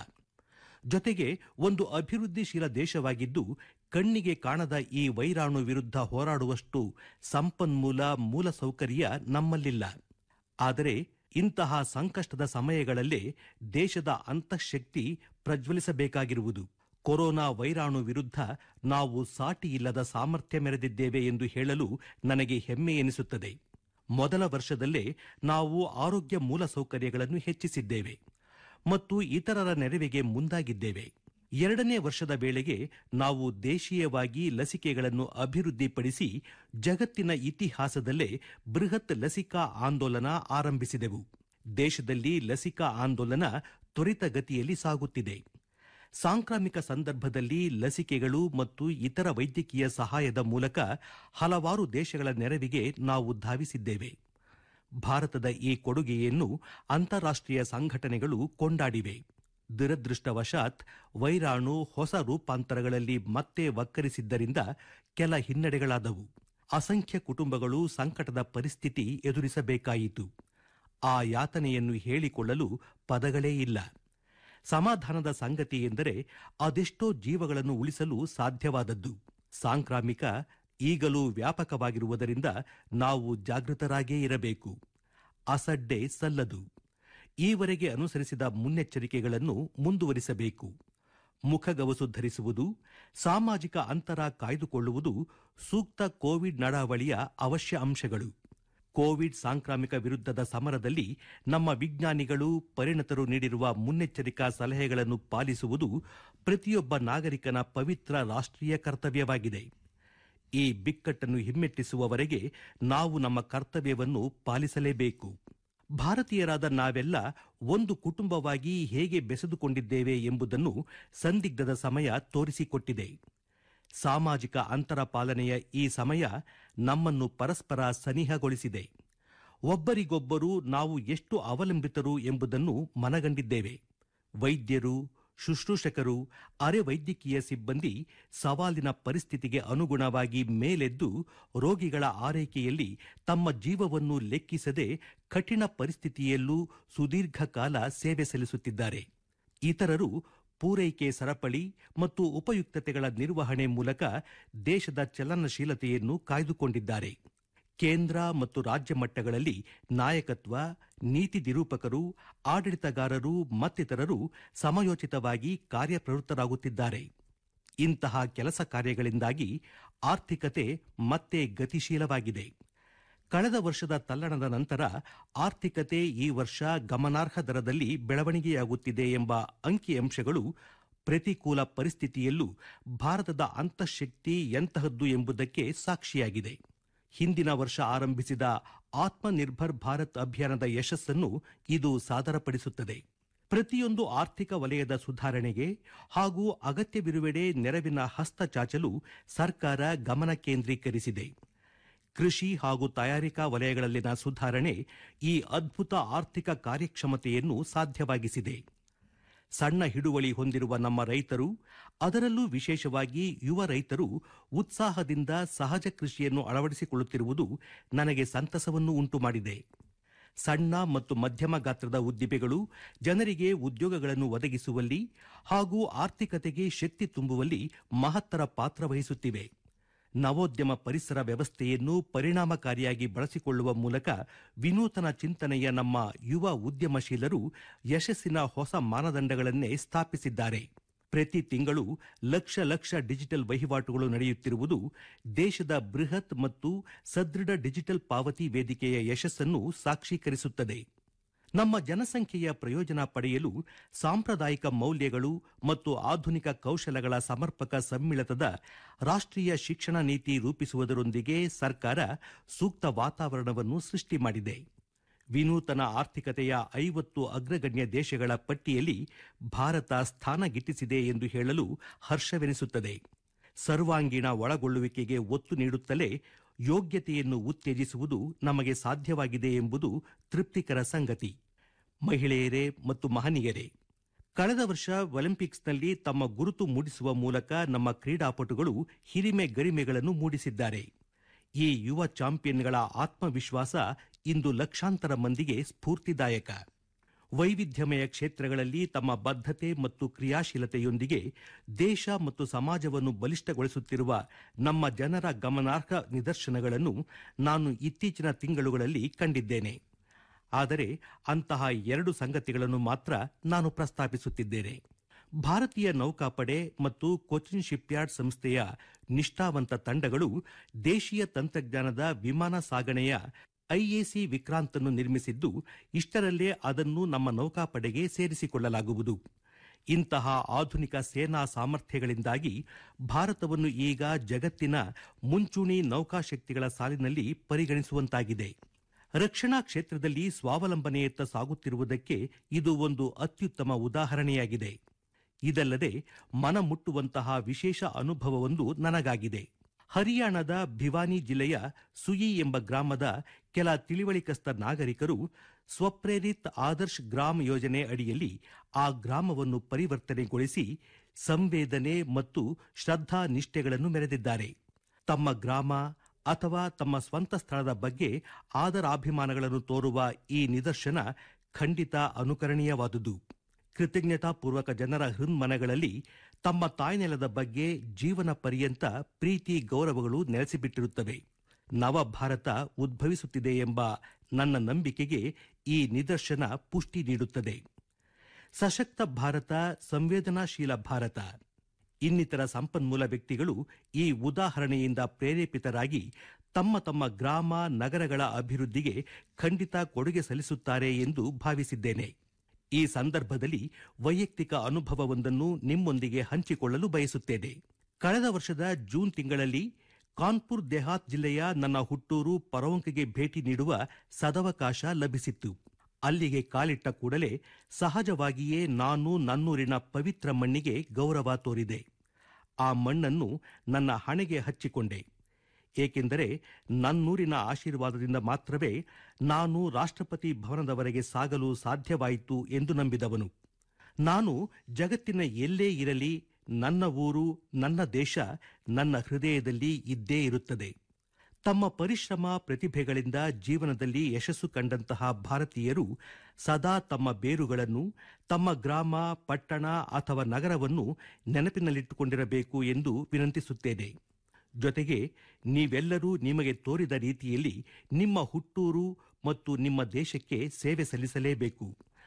ಜೊತೆಗೆ ಒಂದು ಅಭಿವೃದ್ಧಿಶೀಲ ದೇಶವಾಗಿದ್ದು ಕಣ್ಣಿಗೆ ಕಾಣದ ಈ ವೈರಾಣು ವಿರುದ್ಧ ಹೋರಾಡುವಷ್ಟು ಸಂಪನ್ಮೂಲ ಮೂಲಸೌಕರ್ಯ ನಮ್ಮಲ್ಲಿಲ್ಲ ಆದರೆ ಇಂತಹ ಸಂಕಷ್ಟದ ಸಮಯಗಳಲ್ಲೇ ದೇಶದ ಅಂತಃಶಕ್ತಿ ಪ್ರಜ್ವಲಿಸಬೇಕಾಗಿರುವುದು ಕೊರೋನಾ ವೈರಾಣು ವಿರುದ್ಧ ನಾವು ಸಾಟಿ ಇಲ್ಲದ ಸಾಮರ್ಥ್ಯ ಮೆರೆದಿದ್ದೇವೆ ಎಂದು ಹೇಳಲು ನನಗೆ ಹೆಮ್ಮೆ ಎನಿಸುತ್ತದೆ ಮೊದಲ ವರ್ಷದಲ್ಲೇ ನಾವು ಆರೋಗ್ಯ ಮೂಲಸೌಕರ್ಯಗಳನ್ನು ಹೆಚ್ಚಿಸಿದ್ದೇವೆ ಮತ್ತು ಇತರರ ನೆರವಿಗೆ ಮುಂದಾಗಿದ್ದೇವೆ ಎರಡನೇ ವರ್ಷದ ವೇಳೆಗೆ ನಾವು ದೇಶೀಯವಾಗಿ ಲಸಿಕೆಗಳನ್ನು ಅಭಿವೃದ್ಧಿಪಡಿಸಿ ಜಗತ್ತಿನ ಇತಿಹಾಸದಲ್ಲೇ ಬೃಹತ್ ಲಸಿಕಾ ಆಂದೋಲನ ಆರಂಭಿಸಿದೆವು ದೇಶದಲ್ಲಿ ಲಸಿಕಾ ಆಂದೋಲನ ತ್ವರಿತಗತಿಯಲ್ಲಿ ಸಾಗುತ್ತಿದೆ ಸಾಂಕ್ರಾಮಿಕ ಸಂದರ್ಭದಲ್ಲಿ ಲಸಿಕೆಗಳು ಮತ್ತು ಇತರ ವೈದ್ಯಕೀಯ ಸಹಾಯದ ಮೂಲಕ ಹಲವಾರು ದೇಶಗಳ ನೆರವಿಗೆ ನಾವು ಧಾವಿಸಿದ್ದೇವೆ ಭಾರತದ ಈ ಕೊಡುಗೆಯನ್ನು ಅಂತಾರಾಷ್ಟ್ರೀಯ ಸಂಘಟನೆಗಳು ಕೊಂಡಾಡಿವೆ ದುರದೃಷ್ಟವಶಾತ್ ವೈರಾಣು ಹೊಸ ರೂಪಾಂತರಗಳಲ್ಲಿ ಮತ್ತೆ ವಕ್ಕರಿಸಿದ್ದರಿಂದ ಕೆಲ ಹಿನ್ನಡೆಗಳಾದವು ಅಸಂಖ್ಯ ಕುಟುಂಬಗಳು ಸಂಕಟದ ಪರಿಸ್ಥಿತಿ ಎದುರಿಸಬೇಕಾಯಿತು ಆ ಯಾತನೆಯನ್ನು ಹೇಳಿಕೊಳ್ಳಲು ಪದಗಳೇ ಇಲ್ಲ ಸಮಾಧಾನದ ಸಂಗತಿ ಎಂದರೆ ಅದೆಷ್ಟೋ ಜೀವಗಳನ್ನು ಉಳಿಸಲು ಸಾಧ್ಯವಾದದ್ದು ಸಾಂಕ್ರಾಮಿಕ ಈಗಲೂ ವ್ಯಾಪಕವಾಗಿರುವುದರಿಂದ ನಾವು ಜಾಗೃತರಾಗೇ ಇರಬೇಕು ಅಸಡ್ಡೆ ಸಲ್ಲದು ಈವರೆಗೆ ಅನುಸರಿಸಿದ ಮುನ್ನೆಚ್ಚರಿಕೆಗಳನ್ನು ಮುಂದುವರಿಸಬೇಕು ಮುಖಗವಸು ಧರಿಸುವುದು ಸಾಮಾಜಿಕ ಅಂತರ ಕಾಯ್ದುಕೊಳ್ಳುವುದು ಸೂಕ್ತ ಕೋವಿಡ್ ನಡಾವಳಿಯ ಅವಶ್ಯ ಅಂಶಗಳು ಕೋವಿಡ್ ಸಾಂಕ್ರಾಮಿಕ ವಿರುದ್ಧದ ಸಮರದಲ್ಲಿ ನಮ್ಮ ವಿಜ್ಞಾನಿಗಳು ಪರಿಣತರು ನೀಡಿರುವ ಮುನ್ನೆಚ್ಚರಿಕಾ ಸಲಹೆಗಳನ್ನು ಪಾಲಿಸುವುದು ಪ್ರತಿಯೊಬ್ಬ ನಾಗರಿಕನ ಪವಿತ್ರ ರಾಷ್ಟ್ರೀಯ ಕರ್ತವ್ಯವಾಗಿದೆ ಈ ಬಿಕ್ಕಟ್ಟನ್ನು ಹಿಮ್ಮೆಟ್ಟಿಸುವವರೆಗೆ ನಾವು ನಮ್ಮ ಕರ್ತವ್ಯವನ್ನು ಪಾಲಿಸಲೇಬೇಕು ಭಾರತೀಯರಾದ ನಾವೆಲ್ಲ ಒಂದು ಕುಟುಂಬವಾಗಿ ಹೇಗೆ ಬೆಸೆದುಕೊಂಡಿದ್ದೇವೆ ಎಂಬುದನ್ನು ಸಂದಿಗ್ಧದ ಸಮಯ ತೋರಿಸಿಕೊಟ್ಟಿದೆ ಸಾಮಾಜಿಕ ಅಂತರ ಪಾಲನೆಯ ಈ ಸಮಯ ನಮ್ಮನ್ನು ಪರಸ್ಪರ ಸನಿಹಗೊಳಿಸಿದೆ ಒಬ್ಬರಿಗೊಬ್ಬರು ನಾವು ಎಷ್ಟು ಅವಲಂಬಿತರು ಎಂಬುದನ್ನು ಮನಗಂಡಿದ್ದೇವೆ ವೈದ್ಯರು ಶುಶ್ರೂಷಕರು ಅರೆ ವೈದ್ಯಕೀಯ ಸಿಬ್ಬಂದಿ ಸವಾಲಿನ ಪರಿಸ್ಥಿತಿಗೆ ಅನುಗುಣವಾಗಿ ಮೇಲೆದ್ದು ರೋಗಿಗಳ ಆರೈಕೆಯಲ್ಲಿ ತಮ್ಮ ಜೀವವನ್ನು ಲೆಕ್ಕಿಸದೆ ಕಠಿಣ ಪರಿಸ್ಥಿತಿಯಲ್ಲೂ ಸುದೀರ್ಘ ಕಾಲ ಸೇವೆ ಸಲ್ಲಿಸುತ್ತಿದ್ದಾರೆ ಇತರರು ಪೂರೈಕೆ ಸರಪಳಿ ಮತ್ತು ಉಪಯುಕ್ತತೆಗಳ ನಿರ್ವಹಣೆ ಮೂಲಕ ದೇಶದ ಚಲನಶೀಲತೆಯನ್ನು ಕಾಯ್ದುಕೊಂಡಿದ್ದಾರೆ ಕೇಂದ್ರ ಮತ್ತು ರಾಜ್ಯ ಮಟ್ಟಗಳಲ್ಲಿ ನಾಯಕತ್ವ ನೀತಿ ನಿರೂಪಕರು ಆಡಳಿತಗಾರರು ಮತ್ತಿತರರು ಸಮಯೋಚಿತವಾಗಿ ಕಾರ್ಯಪ್ರವೃತ್ತರಾಗುತ್ತಿದ್ದಾರೆ ಇಂತಹ ಕೆಲಸ ಕಾರ್ಯಗಳಿಂದಾಗಿ ಆರ್ಥಿಕತೆ ಮತ್ತೆ ಗತಿಶೀಲವಾಗಿದೆ ಕಳೆದ ವರ್ಷದ ತಲ್ಲಣದ ನಂತರ ಆರ್ಥಿಕತೆ ಈ ವರ್ಷ ಗಮನಾರ್ಹ ದರದಲ್ಲಿ ಬೆಳವಣಿಗೆಯಾಗುತ್ತಿದೆ ಎಂಬ ಅಂಕಿಅಂಶಗಳು ಪ್ರತಿಕೂಲ ಪರಿಸ್ಥಿತಿಯಲ್ಲೂ ಭಾರತದ ಅಂತಃಶಕ್ತಿ ಎಂತಹದ್ದು ಎಂಬುದಕ್ಕೆ ಸಾಕ್ಷಿಯಾಗಿದೆ ಹಿಂದಿನ ವರ್ಷ ಆರಂಭಿಸಿದ ಆತ್ಮನಿರ್ಭರ್ ಭಾರತ್ ಅಭಿಯಾನದ ಯಶಸ್ಸನ್ನು ಇದು ಸಾದರಪಡಿಸುತ್ತದೆ ಪ್ರತಿಯೊಂದು ಆರ್ಥಿಕ ವಲಯದ ಸುಧಾರಣೆಗೆ ಹಾಗೂ ಅಗತ್ಯವಿರುವೆಡೆ ನೆರವಿನ ಹಸ್ತ ಚಾಚಲು ಸರ್ಕಾರ ಗಮನ ಕೇಂದ್ರೀಕರಿಸಿದೆ ಕೃಷಿ ಹಾಗೂ ತಯಾರಿಕಾ ವಲಯಗಳಲ್ಲಿನ ಸುಧಾರಣೆ ಈ ಅದ್ಭುತ ಆರ್ಥಿಕ ಕಾರ್ಯಕ್ಷಮತೆಯನ್ನು ಸಾಧ್ಯವಾಗಿಸಿದೆ ಸಣ್ಣ ಹಿಡುವಳಿ ಹೊಂದಿರುವ ನಮ್ಮ ರೈತರು ಅದರಲ್ಲೂ ವಿಶೇಷವಾಗಿ ಯುವ ರೈತರು ಉತ್ಸಾಹದಿಂದ ಸಹಜ ಕೃಷಿಯನ್ನು ಅಳವಡಿಸಿಕೊಳ್ಳುತ್ತಿರುವುದು ನನಗೆ ಸಂತಸವನ್ನು ಉಂಟುಮಾಡಿದೆ ಸಣ್ಣ ಮತ್ತು ಮಧ್ಯಮ ಗಾತ್ರದ ಉದ್ದಿಮೆಗಳು ಜನರಿಗೆ ಉದ್ಯೋಗಗಳನ್ನು ಒದಗಿಸುವಲ್ಲಿ ಹಾಗೂ ಆರ್ಥಿಕತೆಗೆ ಶಕ್ತಿ ತುಂಬುವಲ್ಲಿ ಮಹತ್ತರ ಪಾತ್ರ ವಹಿಸುತ್ತಿವೆ ನವೋದ್ಯಮ ಪರಿಸರ ವ್ಯವಸ್ಥೆಯನ್ನು ಪರಿಣಾಮಕಾರಿಯಾಗಿ ಬಳಸಿಕೊಳ್ಳುವ ಮೂಲಕ ವಿನೂತನ ಚಿಂತನೆಯ ನಮ್ಮ ಯುವ ಉದ್ಯಮಶೀಲರು ಯಶಸ್ಸಿನ ಹೊಸ ಮಾನದಂಡಗಳನ್ನೇ ಸ್ಥಾಪಿಸಿದ್ದಾರೆ ಪ್ರತಿ ತಿಂಗಳು ಲಕ್ಷ ಲಕ್ಷ ಡಿಜಿಟಲ್ ವಹಿವಾಟುಗಳು ನಡೆಯುತ್ತಿರುವುದು ದೇಶದ ಬೃಹತ್ ಮತ್ತು ಸದೃಢ ಡಿಜಿಟಲ್ ಪಾವತಿ ವೇದಿಕೆಯ ಯಶಸ್ಸನ್ನು ಸಾಕ್ಷೀಕರಿಸುತ್ತದೆ ನಮ್ಮ ಜನಸಂಖ್ಯೆಯ ಪ್ರಯೋಜನ ಪಡೆಯಲು ಸಾಂಪ್ರದಾಯಿಕ ಮೌಲ್ಯಗಳು ಮತ್ತು ಆಧುನಿಕ ಕೌಶಲಗಳ ಸಮರ್ಪಕ ಸಮ್ಮಿಳಿತದ ರಾಷ್ಟ್ರೀಯ ಶಿಕ್ಷಣ ನೀತಿ ರೂಪಿಸುವುದರೊಂದಿಗೆ ಸರ್ಕಾರ ಸೂಕ್ತ ವಾತಾವರಣವನ್ನು ಸೃಷ್ಟಿ ಮಾಡಿದೆ ವಿನೂತನ ಆರ್ಥಿಕತೆಯ ಐವತ್ತು ಅಗ್ರಗಣ್ಯ ದೇಶಗಳ ಪಟ್ಟಿಯಲ್ಲಿ ಭಾರತ ಸ್ಥಾನ ಗಿಟ್ಟಿಸಿದೆ ಎಂದು ಹೇಳಲು ಹರ್ಷವೆನಿಸುತ್ತದೆ ಸರ್ವಾಂಗೀಣ ಒಳಗೊಳ್ಳುವಿಕೆಗೆ ಒತ್ತು ನೀಡುತ್ತಲೇ ಯೋಗ್ಯತೆಯನ್ನು ಉತ್ತೇಜಿಸುವುದು ನಮಗೆ ಸಾಧ್ಯವಾಗಿದೆ ಎಂಬುದು ತೃಪ್ತಿಕರ ಸಂಗತಿ ಮಹಿಳೆಯರೇ ಮತ್ತು ಮಹನೀಯರೇ ಕಳೆದ ವರ್ಷ ಒಲಿಂಪಿಕ್ಸ್ನಲ್ಲಿ ತಮ್ಮ ಗುರುತು ಮೂಡಿಸುವ ಮೂಲಕ ನಮ್ಮ ಕ್ರೀಡಾಪಟುಗಳು ಹಿರಿಮೆ ಗರಿಮೆಗಳನ್ನು ಮೂಡಿಸಿದ್ದಾರೆ ಈ ಯುವ ಚಾಂಪಿಯನ್ಗಳ ಆತ್ಮವಿಶ್ವಾಸ ಇಂದು ಲಕ್ಷಾಂತರ ಮಂದಿಗೆ ಸ್ಫೂರ್ತಿದಾಯಕ ವೈವಿಧ್ಯಮಯ ಕ್ಷೇತ್ರಗಳಲ್ಲಿ ತಮ್ಮ ಬದ್ಧತೆ ಮತ್ತು ಕ್ರಿಯಾಶೀಲತೆಯೊಂದಿಗೆ ದೇಶ ಮತ್ತು ಸಮಾಜವನ್ನು ಬಲಿಷ್ಠಗೊಳಿಸುತ್ತಿರುವ ನಮ್ಮ ಜನರ ಗಮನಾರ್ಹ ನಿದರ್ಶನಗಳನ್ನು ನಾನು ಇತ್ತೀಚಿನ ತಿಂಗಳುಗಳಲ್ಲಿ ಕಂಡಿದ್ದೇನೆ ಆದರೆ ಅಂತಹ ಎರಡು ಸಂಗತಿಗಳನ್ನು ಮಾತ್ರ ನಾನು ಪ್ರಸ್ತಾಪಿಸುತ್ತಿದ್ದೇನೆ ಭಾರತೀಯ ನೌಕಾಪಡೆ ಮತ್ತು ಕೊಚಿನ್ ಶಿಪ್ಯಾರ್ಡ್ ಸಂಸ್ಥೆಯ ನಿಷ್ಠಾವಂತ ತಂಡಗಳು ದೇಶೀಯ ತಂತ್ರಜ್ಞಾನದ ವಿಮಾನ ಸಾಗಣೆಯ ಐಎಸಿ ವಿಕ್ರಾಂತನ್ನು ನಿರ್ಮಿಸಿದ್ದು ಇಷ್ಟರಲ್ಲೇ ಅದನ್ನು ನಮ್ಮ ನೌಕಾಪಡೆಗೆ ಸೇರಿಸಿಕೊಳ್ಳಲಾಗುವುದು ಇಂತಹ ಆಧುನಿಕ ಸೇನಾ ಸಾಮರ್ಥ್ಯಗಳಿಂದಾಗಿ ಭಾರತವನ್ನು ಈಗ ಜಗತ್ತಿನ ಮುಂಚೂಣಿ ನೌಕಾಶಕ್ತಿಗಳ ಸಾಲಿನಲ್ಲಿ ಪರಿಗಣಿಸುವಂತಾಗಿದೆ ರಕ್ಷಣಾ ಕ್ಷೇತ್ರದಲ್ಲಿ ಸ್ವಾವಲಂಬನೆಯತ್ತ ಸಾಗುತ್ತಿರುವುದಕ್ಕೆ ಇದು ಒಂದು ಅತ್ಯುತ್ತಮ ಉದಾಹರಣೆಯಾಗಿದೆ ಇದಲ್ಲದೆ ಮನ ಮುಟ್ಟುವಂತಹ ವಿಶೇಷ ಅನುಭವವೊಂದು ನನಗಾಗಿದೆ ಹರಿಯಾಣದ ಭಿವಾನಿ ಜಿಲ್ಲೆಯ ಸುಯಿ ಎಂಬ ಗ್ರಾಮದ ಕೆಲ ತಿಳಿವಳಿಕಸ್ಥ ನಾಗರಿಕರು ಸ್ವಪ್ರೇರಿತ್ ಆದರ್ಶ್ ಗ್ರಾಮ್ ಯೋಜನೆ ಅಡಿಯಲ್ಲಿ ಆ ಗ್ರಾಮವನ್ನು ಪರಿವರ್ತನೆಗೊಳಿಸಿ ಸಂವೇದನೆ ಮತ್ತು ಶ್ರದ್ಧಾ ನಿಷ್ಠೆಗಳನ್ನು ಮೆರೆದಿದ್ದಾರೆ ತಮ್ಮ ಗ್ರಾಮ ಅಥವಾ ತಮ್ಮ ಸ್ವಂತ ಸ್ಥಳದ ಬಗ್ಗೆ ಆದರಾಭಿಮಾನಗಳನ್ನು ತೋರುವ ಈ ನಿದರ್ಶನ ಖಂಡಿತ ಅನುಕರಣೀಯವಾದುದು ಕೃತಜ್ಞತಾಪೂರ್ವಕ ಜನರ ಹೃನ್ಮನಗಳಲ್ಲಿ ತಮ್ಮ ತಾಯ್ನೆಲದ ಬಗ್ಗೆ ಜೀವನ ಪರ್ಯಂತ ಪ್ರೀತಿ ಗೌರವಗಳು ನೆಲೆಸಿಬಿಟ್ಟಿರುತ್ತವೆ ನವ ಭಾರತ ಉದ್ಭವಿಸುತ್ತಿದೆ ಎಂಬ ನನ್ನ ನಂಬಿಕೆಗೆ ಈ ನಿದರ್ಶನ ಪುಷ್ಟಿ ನೀಡುತ್ತದೆ ಸಶಕ್ತ ಭಾರತ ಸಂವೇದನಾಶೀಲ ಭಾರತ ಇನ್ನಿತರ ಸಂಪನ್ಮೂಲ ವ್ಯಕ್ತಿಗಳು ಈ ಉದಾಹರಣೆಯಿಂದ ಪ್ರೇರೇಪಿತರಾಗಿ ತಮ್ಮ ತಮ್ಮ ಗ್ರಾಮ ನಗರಗಳ ಅಭಿವೃದ್ಧಿಗೆ ಖಂಡಿತ ಕೊಡುಗೆ ಸಲ್ಲಿಸುತ್ತಾರೆ ಎಂದು ಭಾವಿಸಿದ್ದೇನೆ ಈ ಸಂದರ್ಭದಲ್ಲಿ ವೈಯಕ್ತಿಕ ಅನುಭವವೊಂದನ್ನು ನಿಮ್ಮೊಂದಿಗೆ ಹಂಚಿಕೊಳ್ಳಲು ಬಯಸುತ್ತೇನೆ ಕಳೆದ ವರ್ಷದ ಜೂನ್ ತಿಂಗಳಲ್ಲಿ ಕಾನ್ಪುರ್ ದೇಹಾತ್ ಜಿಲ್ಲೆಯ ನನ್ನ ಹುಟ್ಟೂರು ಪರವಂಕೆಗೆ ಭೇಟಿ ನೀಡುವ ಸದವಕಾಶ ಲಭಿಸಿತ್ತು ಅಲ್ಲಿಗೆ ಕಾಲಿಟ್ಟ ಕೂಡಲೇ ಸಹಜವಾಗಿಯೇ ನಾನು ನನ್ನೂರಿನ ಪವಿತ್ರ ಮಣ್ಣಿಗೆ ಗೌರವ ತೋರಿದೆ ಆ ಮಣ್ಣನ್ನು ನನ್ನ ಹಣೆಗೆ ಹಚ್ಚಿಕೊಂಡೆ ಏಕೆಂದರೆ ನನ್ನೂರಿನ ಆಶೀರ್ವಾದದಿಂದ ಮಾತ್ರವೇ ನಾನು ರಾಷ್ಟ್ರಪತಿ ಭವನದವರೆಗೆ ಸಾಗಲು ಸಾಧ್ಯವಾಯಿತು ಎಂದು ನಂಬಿದವನು ನಾನು ಜಗತ್ತಿನ ಎಲ್ಲೇ ಇರಲಿ ನನ್ನ ಊರು ನನ್ನ ದೇಶ ನನ್ನ ಹೃದಯದಲ್ಲಿ ಇದ್ದೇ ಇರುತ್ತದೆ ತಮ್ಮ ಪರಿಶ್ರಮ ಪ್ರತಿಭೆಗಳಿಂದ ಜೀವನದಲ್ಲಿ ಯಶಸ್ಸು ಕಂಡಂತಹ ಭಾರತೀಯರು ಸದಾ ತಮ್ಮ ಬೇರುಗಳನ್ನು ತಮ್ಮ ಗ್ರಾಮ ಪಟ್ಟಣ ಅಥವಾ ನಗರವನ್ನು ನೆನಪಿನಲ್ಲಿಟ್ಟುಕೊಂಡಿರಬೇಕು ಎಂದು ವಿನಂತಿಸುತ್ತೇನೆ ಜೊತೆಗೆ ನೀವೆಲ್ಲರೂ ನಿಮಗೆ ತೋರಿದ ರೀತಿಯಲ್ಲಿ ನಿಮ್ಮ ಹುಟ್ಟೂರು ಮತ್ತು ನಿಮ್ಮ ದೇಶಕ್ಕೆ ಸೇವೆ ಸಲ್ಲಿಸಲೇಬೇಕು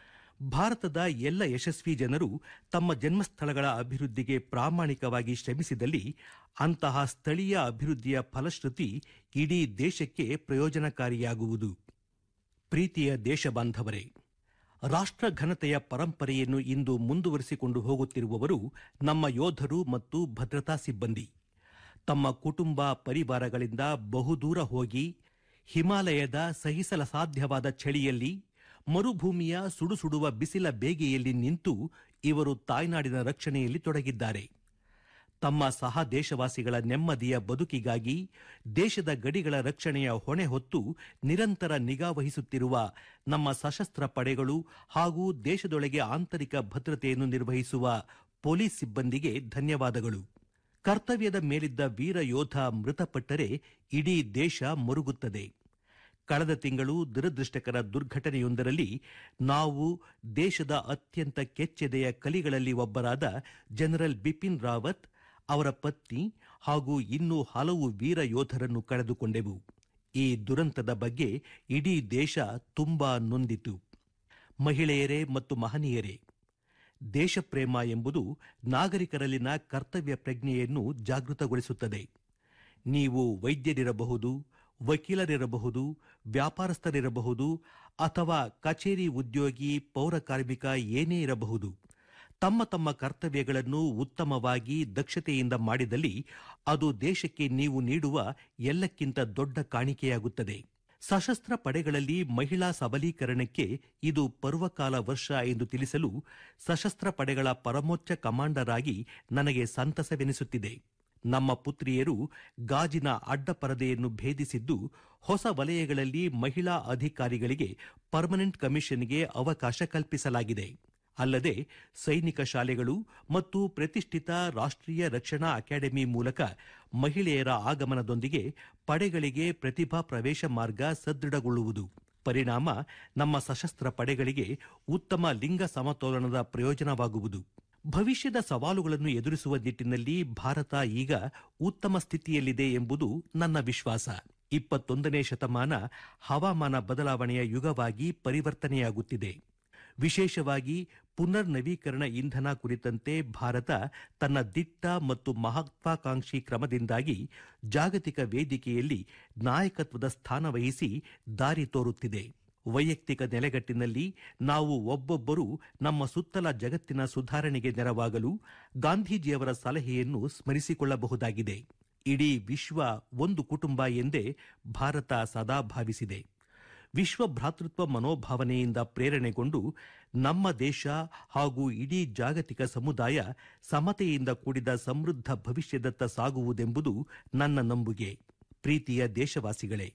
ಭಾರತದ ಎಲ್ಲ ಯಶಸ್ವಿ ಜನರು ತಮ್ಮ ಜನ್ಮಸ್ಥಳಗಳ ಅಭಿವೃದ್ಧಿಗೆ ಪ್ರಾಮಾಣಿಕವಾಗಿ ಶ್ರಮಿಸಿದಲ್ಲಿ ಅಂತಹ ಸ್ಥಳೀಯ ಅಭಿವೃದ್ಧಿಯ ಫಲಶ್ರುತಿ ಇಡೀ ದೇಶಕ್ಕೆ ಪ್ರಯೋಜನಕಾರಿಯಾಗುವುದು ಪ್ರೀತಿಯ ದೇಶಬಾಂಧವರೇ ರಾಷ್ಟ್ರ ಘನತೆಯ ಪರಂಪರೆಯನ್ನು ಇಂದು ಮುಂದುವರಿಸಿಕೊಂಡು ಹೋಗುತ್ತಿರುವವರು ನಮ್ಮ ಯೋಧರು ಮತ್ತು ಭದ್ರತಾ ಸಿಬ್ಬಂದಿ ತಮ್ಮ ಕುಟುಂಬ ಪರಿವಾರಗಳಿಂದ ಬಹುದೂರ ಹೋಗಿ ಹಿಮಾಲಯದ ಸಹಿಸಲಸಾಧ್ಯವಾದ ಚಳಿಯಲ್ಲಿ ಮರುಭೂಮಿಯ ಸುಡುಸುಡುವ ಬಿಸಿಲ ಬೇಗೆಯಲ್ಲಿ ನಿಂತು ಇವರು ತಾಯ್ನಾಡಿನ ರಕ್ಷಣೆಯಲ್ಲಿ ತೊಡಗಿದ್ದಾರೆ ತಮ್ಮ ಸಹ ದೇಶವಾಸಿಗಳ ನೆಮ್ಮದಿಯ ಬದುಕಿಗಾಗಿ ದೇಶದ ಗಡಿಗಳ ರಕ್ಷಣೆಯ ಹೊಣೆ ಹೊತ್ತು ನಿರಂತರ ನಿಗಾ ವಹಿಸುತ್ತಿರುವ ನಮ್ಮ ಸಶಸ್ತ್ರ ಪಡೆಗಳು ಹಾಗೂ ದೇಶದೊಳಗೆ ಆಂತರಿಕ ಭದ್ರತೆಯನ್ನು ನಿರ್ವಹಿಸುವ ಪೊಲೀಸ್ ಸಿಬ್ಬಂದಿಗೆ ಧನ್ಯವಾದಗಳು ಕರ್ತವ್ಯದ ಮೇಲಿದ್ದ ವೀರ ಯೋಧ ಮೃತಪಟ್ಟರೆ ಇಡೀ ದೇಶ ಮರುಗುತ್ತದೆ ಕಳೆದ ತಿಂಗಳು ದುರದೃಷ್ಟಕರ ದುರ್ಘಟನೆಯೊಂದರಲ್ಲಿ ನಾವು ದೇಶದ ಅತ್ಯಂತ ಕೆಚ್ಚೆದೆಯ ಕಲಿಗಳಲ್ಲಿ ಒಬ್ಬರಾದ ಜನರಲ್ ಬಿಪಿನ್ ರಾವತ್ ಅವರ ಪತ್ನಿ ಹಾಗೂ ಇನ್ನೂ ಹಲವು ವೀರ ಯೋಧರನ್ನು ಕಳೆದುಕೊಂಡೆವು ಈ ದುರಂತದ ಬಗ್ಗೆ ಇಡೀ ದೇಶ ತುಂಬಾ ನೊಂದಿತು ಮಹಿಳೆಯರೇ ಮತ್ತು ಮಹನೀಯರೇ ದೇಶಪ್ರೇಮ ಎಂಬುದು ನಾಗರಿಕರಲ್ಲಿನ ಕರ್ತವ್ಯ ಪ್ರಜ್ಞೆಯನ್ನು ಜಾಗೃತಗೊಳಿಸುತ್ತದೆ ನೀವು ವೈದ್ಯರಿರಬಹುದು ವಕೀಲರಿರಬಹುದು ವ್ಯಾಪಾರಸ್ಥರಿರಬಹುದು ಅಥವಾ ಕಚೇರಿ ಉದ್ಯೋಗಿ ಪೌರ ಕಾರ್ಮಿಕ ಏನೇ ಇರಬಹುದು ತಮ್ಮ ತಮ್ಮ ಕರ್ತವ್ಯಗಳನ್ನು ಉತ್ತಮವಾಗಿ ದಕ್ಷತೆಯಿಂದ ಮಾಡಿದಲ್ಲಿ ಅದು ದೇಶಕ್ಕೆ ನೀವು ನೀಡುವ ಎಲ್ಲಕ್ಕಿಂತ ದೊಡ್ಡ ಕಾಣಿಕೆಯಾಗುತ್ತದೆ ಸಶಸ್ತ್ರ ಪಡೆಗಳಲ್ಲಿ ಮಹಿಳಾ ಸಬಲೀಕರಣಕ್ಕೆ ಇದು ಪರ್ವಕಾಲ ವರ್ಷ ಎಂದು ತಿಳಿಸಲು ಸಶಸ್ತ್ರ ಪಡೆಗಳ ಪರಮೋಚ್ಚ ಕಮಾಂಡರ್ ಆಗಿ ನನಗೆ ಸಂತಸವೆನಿಸುತ್ತಿದೆ ನಮ್ಮ ಪುತ್ರಿಯರು ಗಾಜಿನ ಅಡ್ಡಪರದೆಯನ್ನು ಭೇದಿಸಿದ್ದು ಹೊಸ ವಲಯಗಳಲ್ಲಿ ಮಹಿಳಾ ಅಧಿಕಾರಿಗಳಿಗೆ ಪರ್ಮನೆಂಟ್ ಕಮಿಷನ್ಗೆ ಅವಕಾಶ ಕಲ್ಪಿಸಲಾಗಿದೆ ಅಲ್ಲದೆ ಸೈನಿಕ ಶಾಲೆಗಳು ಮತ್ತು ಪ್ರತಿಷ್ಠಿತ ರಾಷ್ಟ್ರೀಯ ರಕ್ಷಣಾ ಅಕಾಡೆಮಿ ಮೂಲಕ ಮಹಿಳೆಯರ ಆಗಮನದೊಂದಿಗೆ ಪಡೆಗಳಿಗೆ ಪ್ರತಿಭಾ ಪ್ರವೇಶ ಮಾರ್ಗ ಸದೃಢಗೊಳ್ಳುವುದು ಪರಿಣಾಮ ನಮ್ಮ ಸಶಸ್ತ್ರ ಪಡೆಗಳಿಗೆ ಉತ್ತಮ ಲಿಂಗ ಸಮತೋಲನದ ಪ್ರಯೋಜನವಾಗುವುದು ಭವಿಷ್ಯದ ಸವಾಲುಗಳನ್ನು ಎದುರಿಸುವ ನಿಟ್ಟಿನಲ್ಲಿ ಭಾರತ ಈಗ ಉತ್ತಮ ಸ್ಥಿತಿಯಲ್ಲಿದೆ ಎಂಬುದು ನನ್ನ ವಿಶ್ವಾಸ ಇಪ್ಪತ್ತೊಂದನೇ ಶತಮಾನ ಹವಾಮಾನ ಬದಲಾವಣೆಯ ಯುಗವಾಗಿ ಪರಿವರ್ತನೆಯಾಗುತ್ತಿದೆ ವಿಶೇಷವಾಗಿ ಪುನರ್ ನವೀಕರಣ ಇಂಧನ ಕುರಿತಂತೆ ಭಾರತ ತನ್ನ ದಿಟ್ಟ ಮತ್ತು ಮಹತ್ವಾಕಾಂಕ್ಷಿ ಕ್ರಮದಿಂದಾಗಿ ಜಾಗತಿಕ ವೇದಿಕೆಯಲ್ಲಿ ನಾಯಕತ್ವದ ಸ್ಥಾನ ವಹಿಸಿ ದಾರಿ ತೋರುತ್ತಿದೆ ವೈಯಕ್ತಿಕ ನೆಲೆಗಟ್ಟಿನಲ್ಲಿ ನಾವು ಒಬ್ಬೊಬ್ಬರೂ ನಮ್ಮ ಸುತ್ತಲ ಜಗತ್ತಿನ ಸುಧಾರಣೆಗೆ ನೆರವಾಗಲು ಗಾಂಧೀಜಿಯವರ ಸಲಹೆಯನ್ನು ಸ್ಮರಿಸಿಕೊಳ್ಳಬಹುದಾಗಿದೆ ಇಡೀ ವಿಶ್ವ ಒಂದು ಕುಟುಂಬ ಎಂದೇ ಭಾರತ ಸದಾ ಭಾವಿಸಿದೆ ವಿಶ್ವ ಭ್ರಾತೃತ್ವ ಮನೋಭಾವನೆಯಿಂದ ಪ್ರೇರಣೆಗೊಂಡು ನಮ್ಮ ದೇಶ ಹಾಗೂ ಇಡೀ ಜಾಗತಿಕ ಸಮುದಾಯ ಸಮತೆಯಿಂದ ಕೂಡಿದ ಸಮೃದ್ಧ ಭವಿಷ್ಯದತ್ತ ಸಾಗುವುದೆಂಬುದು ನನ್ನ ನಂಬುಗೆ ಪ್ರೀತಿಯ ದೇಶವಾಸಿಗಳೇ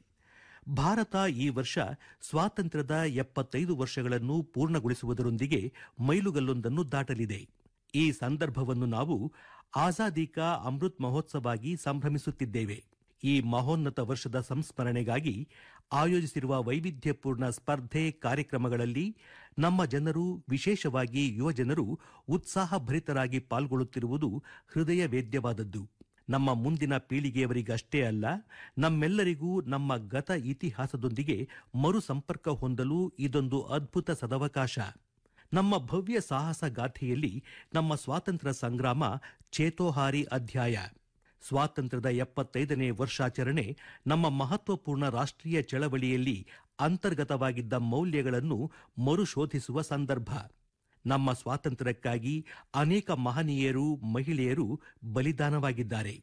ಭಾರತ ಈ ವರ್ಷ ಸ್ವಾತಂತ್ರ್ಯದ ಎಪ್ಪತ್ತೈದು ವರ್ಷಗಳನ್ನು ಪೂರ್ಣಗೊಳಿಸುವುದರೊಂದಿಗೆ ಮೈಲುಗಲ್ಲೊಂದನ್ನು ದಾಟಲಿದೆ ಈ ಸಂದರ್ಭವನ್ನು ನಾವು ಆಜಾದಿ ಕಾ ಅಮೃತ್ ಮಹೋತ್ಸವಾಗಿ ಸಂಭ್ರಮಿಸುತ್ತಿದ್ದೇವೆ ಈ ಮಹೋನ್ನತ ವರ್ಷದ ಸಂಸ್ಮರಣೆಗಾಗಿ ಆಯೋಜಿಸಿರುವ ವೈವಿಧ್ಯಪೂರ್ಣ ಸ್ಪರ್ಧೆ ಕಾರ್ಯಕ್ರಮಗಳಲ್ಲಿ ನಮ್ಮ ಜನರು ವಿಶೇಷವಾಗಿ ಯುವಜನರು ಉತ್ಸಾಹಭರಿತರಾಗಿ ಪಾಲ್ಗೊಳ್ಳುತ್ತಿರುವುದು ಹೃದಯ ವೇದ್ಯವಾದದ್ದು ನಮ್ಮ ಮುಂದಿನ ಪೀಳಿಗೆಯವರಿಗಷ್ಟೇ ಅಲ್ಲ ನಮ್ಮೆಲ್ಲರಿಗೂ ನಮ್ಮ ಗತ ಇತಿಹಾಸದೊಂದಿಗೆ ಮರು ಸಂಪರ್ಕ ಹೊಂದಲು ಇದೊಂದು ಅದ್ಭುತ ಸದವಕಾಶ ನಮ್ಮ ಭವ್ಯ ಸಾಹಸ ಗಾಥೆಯಲ್ಲಿ ನಮ್ಮ ಸ್ವಾತಂತ್ರ್ಯ ಸಂಗ್ರಾಮ ಚೇತೋಹಾರಿ ಅಧ್ಯಾಯ ಸ್ವಾತಂತ್ರ್ಯದ ಎಪ್ಪತ್ತೈದನೇ ವರ್ಷಾಚರಣೆ ನಮ್ಮ ಮಹತ್ವಪೂರ್ಣ ರಾಷ್ಟ್ರೀಯ ಚಳವಳಿಯಲ್ಲಿ ಅಂತರ್ಗತವಾಗಿದ್ದ ಮೌಲ್ಯಗಳನ್ನು ಮರುಶೋಧಿಸುವ ಸಂದರ್ಭ ನಮ್ಮ ಸ್ವಾತಂತ್ರ್ಯಕ್ಕಾಗಿ ಅನೇಕ ಮಹನೀಯರು ಮಹಿಳೆಯರು ಬಲಿದಾನವಾಗಿದ್ದಾರೆ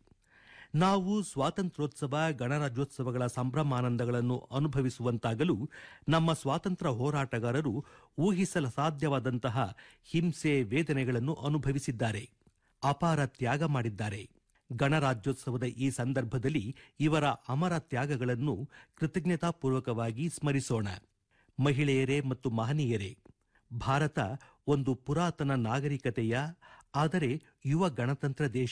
ನಾವು ಸ್ವಾತಂತ್ರ್ಯೋತ್ಸವ ಗಣರಾಜ್ಯೋತ್ಸವಗಳ ಸಂಭ್ರಮಾನಂದಗಳನ್ನು ಅನುಭವಿಸುವಂತಾಗಲು ನಮ್ಮ ಸ್ವಾತಂತ್ರ್ಯ ಹೋರಾಟಗಾರರು ಊಹಿಸಲು ಸಾಧ್ಯವಾದಂತಹ ಹಿಂಸೆ ವೇದನೆಗಳನ್ನು ಅನುಭವಿಸಿದ್ದಾರೆ ಅಪಾರ ತ್ಯಾಗ ಮಾಡಿದ್ದಾರೆ ಗಣರಾಜ್ಯೋತ್ಸವದ ಈ ಸಂದರ್ಭದಲ್ಲಿ ಇವರ ಅಮರ ತ್ಯಾಗಗಳನ್ನು ಕೃತಜ್ಞತಾಪೂರ್ವಕವಾಗಿ ಸ್ಮರಿಸೋಣ ಮಹಿಳೆಯರೇ ಮತ್ತು ಮಹನೀಯರೇ ಭಾರತ ಒಂದು ಪುರಾತನ ನಾಗರಿಕತೆಯ ಆದರೆ ಯುವ ಗಣತಂತ್ರ ದೇಶ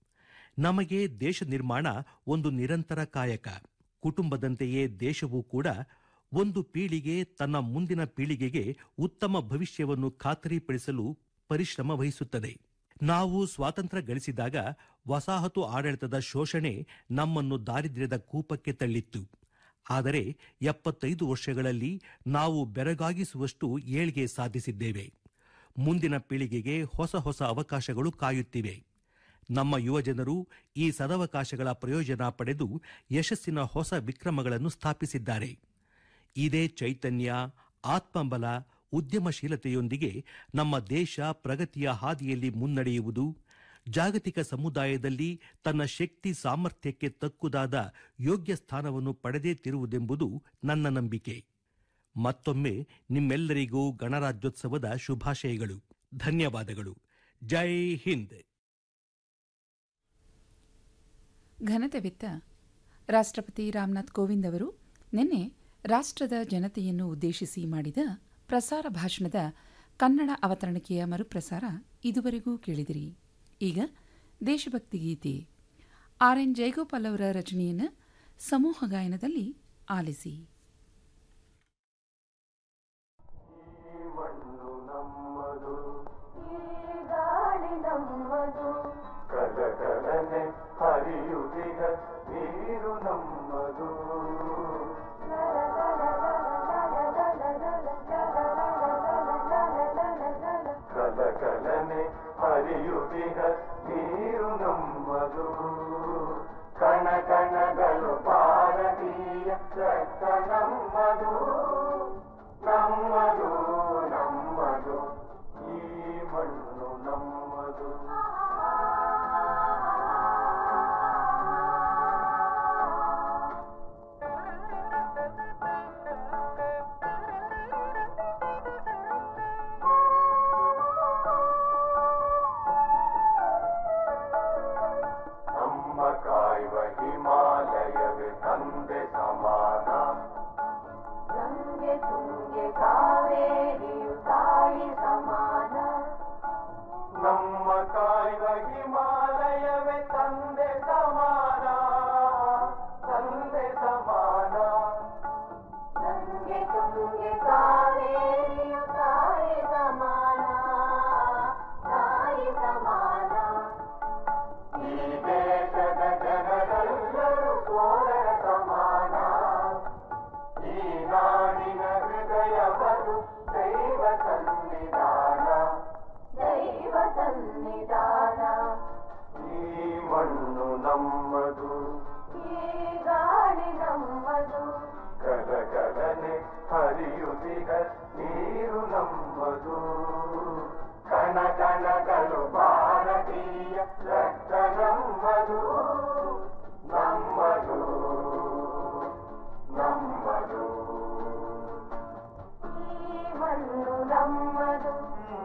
ನಮಗೆ ದೇಶ ನಿರ್ಮಾಣ ಒಂದು ನಿರಂತರ ಕಾಯಕ ಕುಟುಂಬದಂತೆಯೇ ದೇಶವೂ ಕೂಡ ಒಂದು ಪೀಳಿಗೆ ತನ್ನ ಮುಂದಿನ ಪೀಳಿಗೆಗೆ ಉತ್ತಮ ಭವಿಷ್ಯವನ್ನು ಖಾತರಿಪಡಿಸಲು ಪರಿಶ್ರಮ ವಹಿಸುತ್ತದೆ ನಾವು ಸ್ವಾತಂತ್ರ್ಯ ಗಳಿಸಿದಾಗ ವಸಾಹತು ಆಡಳಿತದ ಶೋಷಣೆ ನಮ್ಮನ್ನು ದಾರಿದ್ರ್ಯದ ಕೂಪಕ್ಕೆ ತಳ್ಳಿತ್ತು ಆದರೆ ಎಪ್ಪತ್ತೈದು ವರ್ಷಗಳಲ್ಲಿ ನಾವು ಬೆರಗಾಗಿಸುವಷ್ಟು ಏಳ್ಗೆ ಸಾಧಿಸಿದ್ದೇವೆ ಮುಂದಿನ ಪೀಳಿಗೆಗೆ ಹೊಸ ಹೊಸ ಅವಕಾಶಗಳು ಕಾಯುತ್ತಿವೆ ನಮ್ಮ ಯುವಜನರು ಈ ಸದವಕಾಶಗಳ ಪ್ರಯೋಜನ ಪಡೆದು ಯಶಸ್ಸಿನ ಹೊಸ ವಿಕ್ರಮಗಳನ್ನು ಸ್ಥಾಪಿಸಿದ್ದಾರೆ ಇದೇ ಚೈತನ್ಯ ಆತ್ಮಬಲ ಉದ್ಯಮಶೀಲತೆಯೊಂದಿಗೆ ನಮ್ಮ ದೇಶ ಪ್ರಗತಿಯ ಹಾದಿಯಲ್ಲಿ ಮುನ್ನಡೆಯುವುದು ಜಾಗತಿಕ ಸಮುದಾಯದಲ್ಲಿ ತನ್ನ ಶಕ್ತಿ ಸಾಮರ್ಥ್ಯಕ್ಕೆ ತಕ್ಕುದಾದ ಯೋಗ್ಯ ಸ್ಥಾನವನ್ನು ಪಡೆದೇ ತಿರುವುದೆಂಬುದು ನನ್ನ ನಂಬಿಕೆ ಮತ್ತೊಮ್ಮೆ ನಿಮ್ಮೆಲ್ಲರಿಗೂ ಗಣರಾಜ್ಯೋತ್ಸವದ ಶುಭಾಶಯಗಳು ಧನ್ಯವಾದಗಳು ಜೈ ಹಿಂದ್ ಘನತೆವಿತ್ತ ರಾಷ್ಟ್ರಪತಿ ರಾಮನಾಥ್ ಕೋವಿಂದ್ ಅವರು ನಿನ್ನೆ ರಾಷ್ಟ್ರದ ಜನತೆಯನ್ನು ಉದ್ದೇಶಿಸಿ ಮಾಡಿದ ಪ್ರಸಾರ ಭಾಷಣದ ಕನ್ನಡ ಅವತರಣಿಕೆಯ ಮರುಪ್ರಸಾರ ಇದುವರೆಗೂ ಕೇಳಿದಿರಿ ಈಗ ದೇಶಭಕ್ತಿ ಗೀತೆ ಆರ್ ಎನ್ ಜಯಗೋಪಾಲ್ ಅವರ ರಚನೆಯನ್ನು ಸಮೂಹ ಗಾಯನದಲ್ಲಿ ಆಲಿಸಿ ಕಲಕಲನೆ ಹರಿಯುತ್ತಿಗ ನೀರು ನಮ್ಮದು ಕಲಕಲನೆ ಹರಿಯುತ್ತಿಗ ನೀರು ನಮ್ಮದು ಕಣ ಕಣಗಳು ಭಾರತೀಯ ರಕ್ತ ನಮ್ಮದು ನಮ್ಮದು ನಮ್ಮದು ಈ ಮಣ್ಣು ನಮ್ಮದು ನಮ್ಮ ಸನ್ನಿಧಾನ ದೈವ ಸನ್ನಿಧಾನ ಈ ಮಣ್ಣು ನಮ್ಮದು ಈ ಗಾಳಿ ನಮ್ಮದು ಕಲಕಲನೆ ಹರಿಯುತ್ತಿಗ ನೀರು ನಮ್ಮದು ಕಣ ಕಣಗಳು ಭಾರತೀಯ ರಕ್ತ ನಮ್ಮದು ನಮ್ಮದು ನಮ್ಮದು ಈ ಮಣ್ಣು ನಮ್ಮದು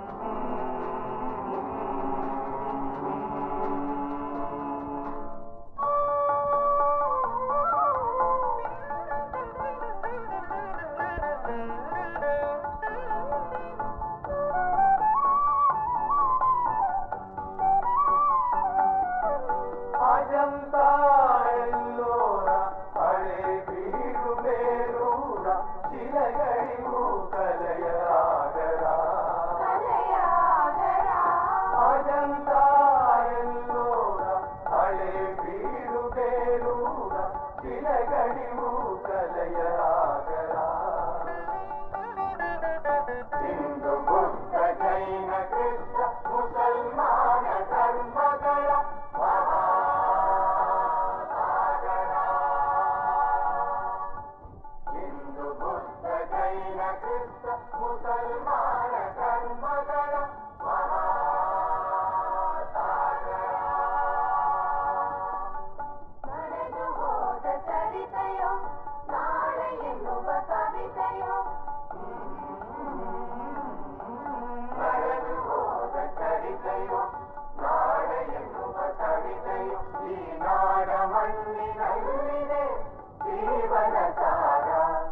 ಅಜಂತ ಎಲ್ಲೋರ ಹಳೆ ಬೀಡು ಬೇರೂರ ಶಿಲಗಳಿಗೂ ಕಲೆಯ ಆಗರ ಅಜಂತ ಎಲ್ಲೋರ ಹಳೆ ಬೀಡು ಬೇರೂರ ಶಿಲಗಳಿಗೂ ಕಲೆಯ ಆಗರ ಹಿಂದೂ ಬುದ್ಧ ಜೈನ ಕ್ರಿಸ್ತ ಮುಸಲ್ಮಾನ ಧರ್ಮಗಳ ಹಿಂದೂ ಬುದ್ಧ ಜೈನ ಕ್ರಿಸ್ತ ಮುಸಲ್ಮಾನ ಧರ್ಮಗಳ ನಡೆದು ಹೋದ ಚರಿತೆಯೋ ನಾಳೆ ಎನ್ನುವ ಕವಿತೆಯೋ ನಡೆದು ಹೋದ ಚರಿತೆಯೋ ನಾಳೆ ಎನ್ನುವ ಕವಿತೆಯೋ ಈ ನಾಡ ಮಣ್ಣಿನಲ್ಲಿದೆ ಜೀವನ ಸಾರ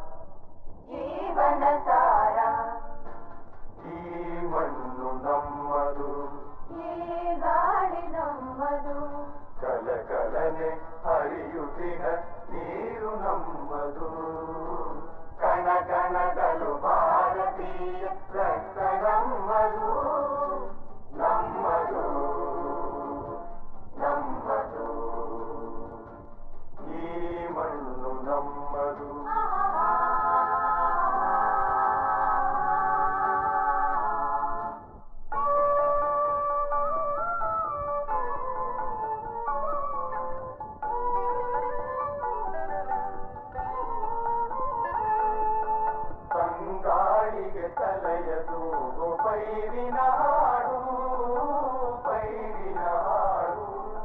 ಜೀವನ ಸಾರ ಈ ಮಣ್ಣು ನಮ್ಮದು ಈ ಗಾಳಿ ನಮ್ಮದು ಕಲಕಲನೆ ಹರಿಯುತ್ತಿನ ನೀರು ನಮ್ಮದು ಕಣ ಕಣಗಳು ಭಾರತೀಯ ರಕ್ತ ನಮ್ಮದು ನಮ್ಮದು ನಮ್ಮದು ಈ ಮಣ್ಣು ನಮ್ಮದು ತಂಗಾಳಿಗೆ ತಲೆಯದು ಪೈರಿನ ಹಾಡು ಪೈರಿನ ಹಾಡು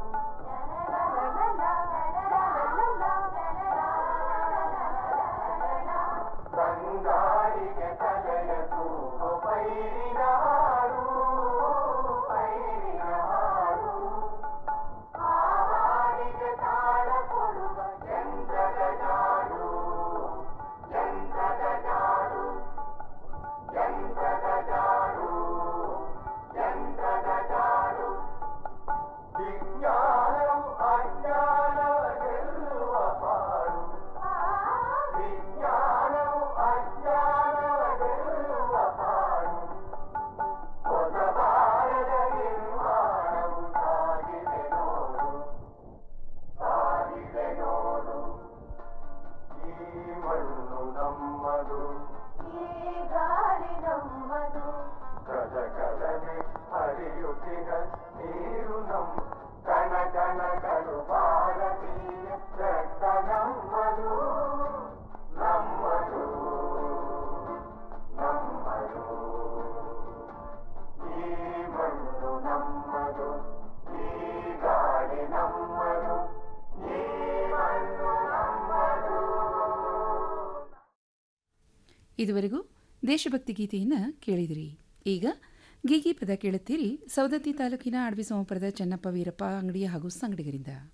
ತಂಗಾಳಿಗೆ ತಲೆಯದು ಪೈರಿನ ಹಾಡು ಪೈರಿನ ಹಾಡು ಆ ಹಾಡಿಗೆ ತಾಳ ಕೊಡುವ ಯಂತ್ರದ ಜಾಡು ಯಂತ್ರದ ಜಾಡು ಯಂತ್ರದ ಜಾಡು ಯಂತ್ರದ ಜಾಡು ವಿಜ್ಞಾನವು ಅಜ್ಞಾನವ ಗೆಲ್ಲುವ ಪಾಡು ವಿಜ್ಞಾನವು ಅಜ್ಞಾನವ ಗೆಲ್ಲುವ ಪಾಡು ಹೊಸ ಭಾರತ ನಿರ್ಮಾಣವು ಸಾಗಿದೆ ನೋಡು ಸಾಗಿದೆ ನೋಡು ಈ ಮಣ್ಣು ನಮ್ಮದು ಈ ಗಾಳಿ ನಮ್ಮದು ಕದ ಕದನೆ ಹರಿಯುತ್ತಿಗ ನೀರು ನಮ್ಮ ಕಣ ಕಣಗಳು ಭಾರತೀಯ ರಕ್ತ ನಮ್ಮದು ನಮ್ಮದು ನಮ್ಮದು ಈ ಮಣ್ಣು ನಮ್ಮದು ಈ ಗಾಳಿ ನಮ್ಮದು ಈ ಮಣ್ಣು ನಮ್ಮದು ಇದುವರೆಗೂ ದೇಶಭಕ್ತಿ ಗೀತೆಯನ್ನು ಕೇಳಿದಿರಿ ಈಗ ಗೀಗಿ ಪದ ಕೇಳುತ್ತೀರಿ ಸೌದತ್ತಿ ತಾಲೂಕಿನ ಅಡವಿ ಸಮುಪರದ ಚೆನ್ನಪ್ಪ ವೀರಪ್ಪ ಅಂಗಡಿ ಹಾಗೂ ಸಂಗಡಿಗರಿಂದ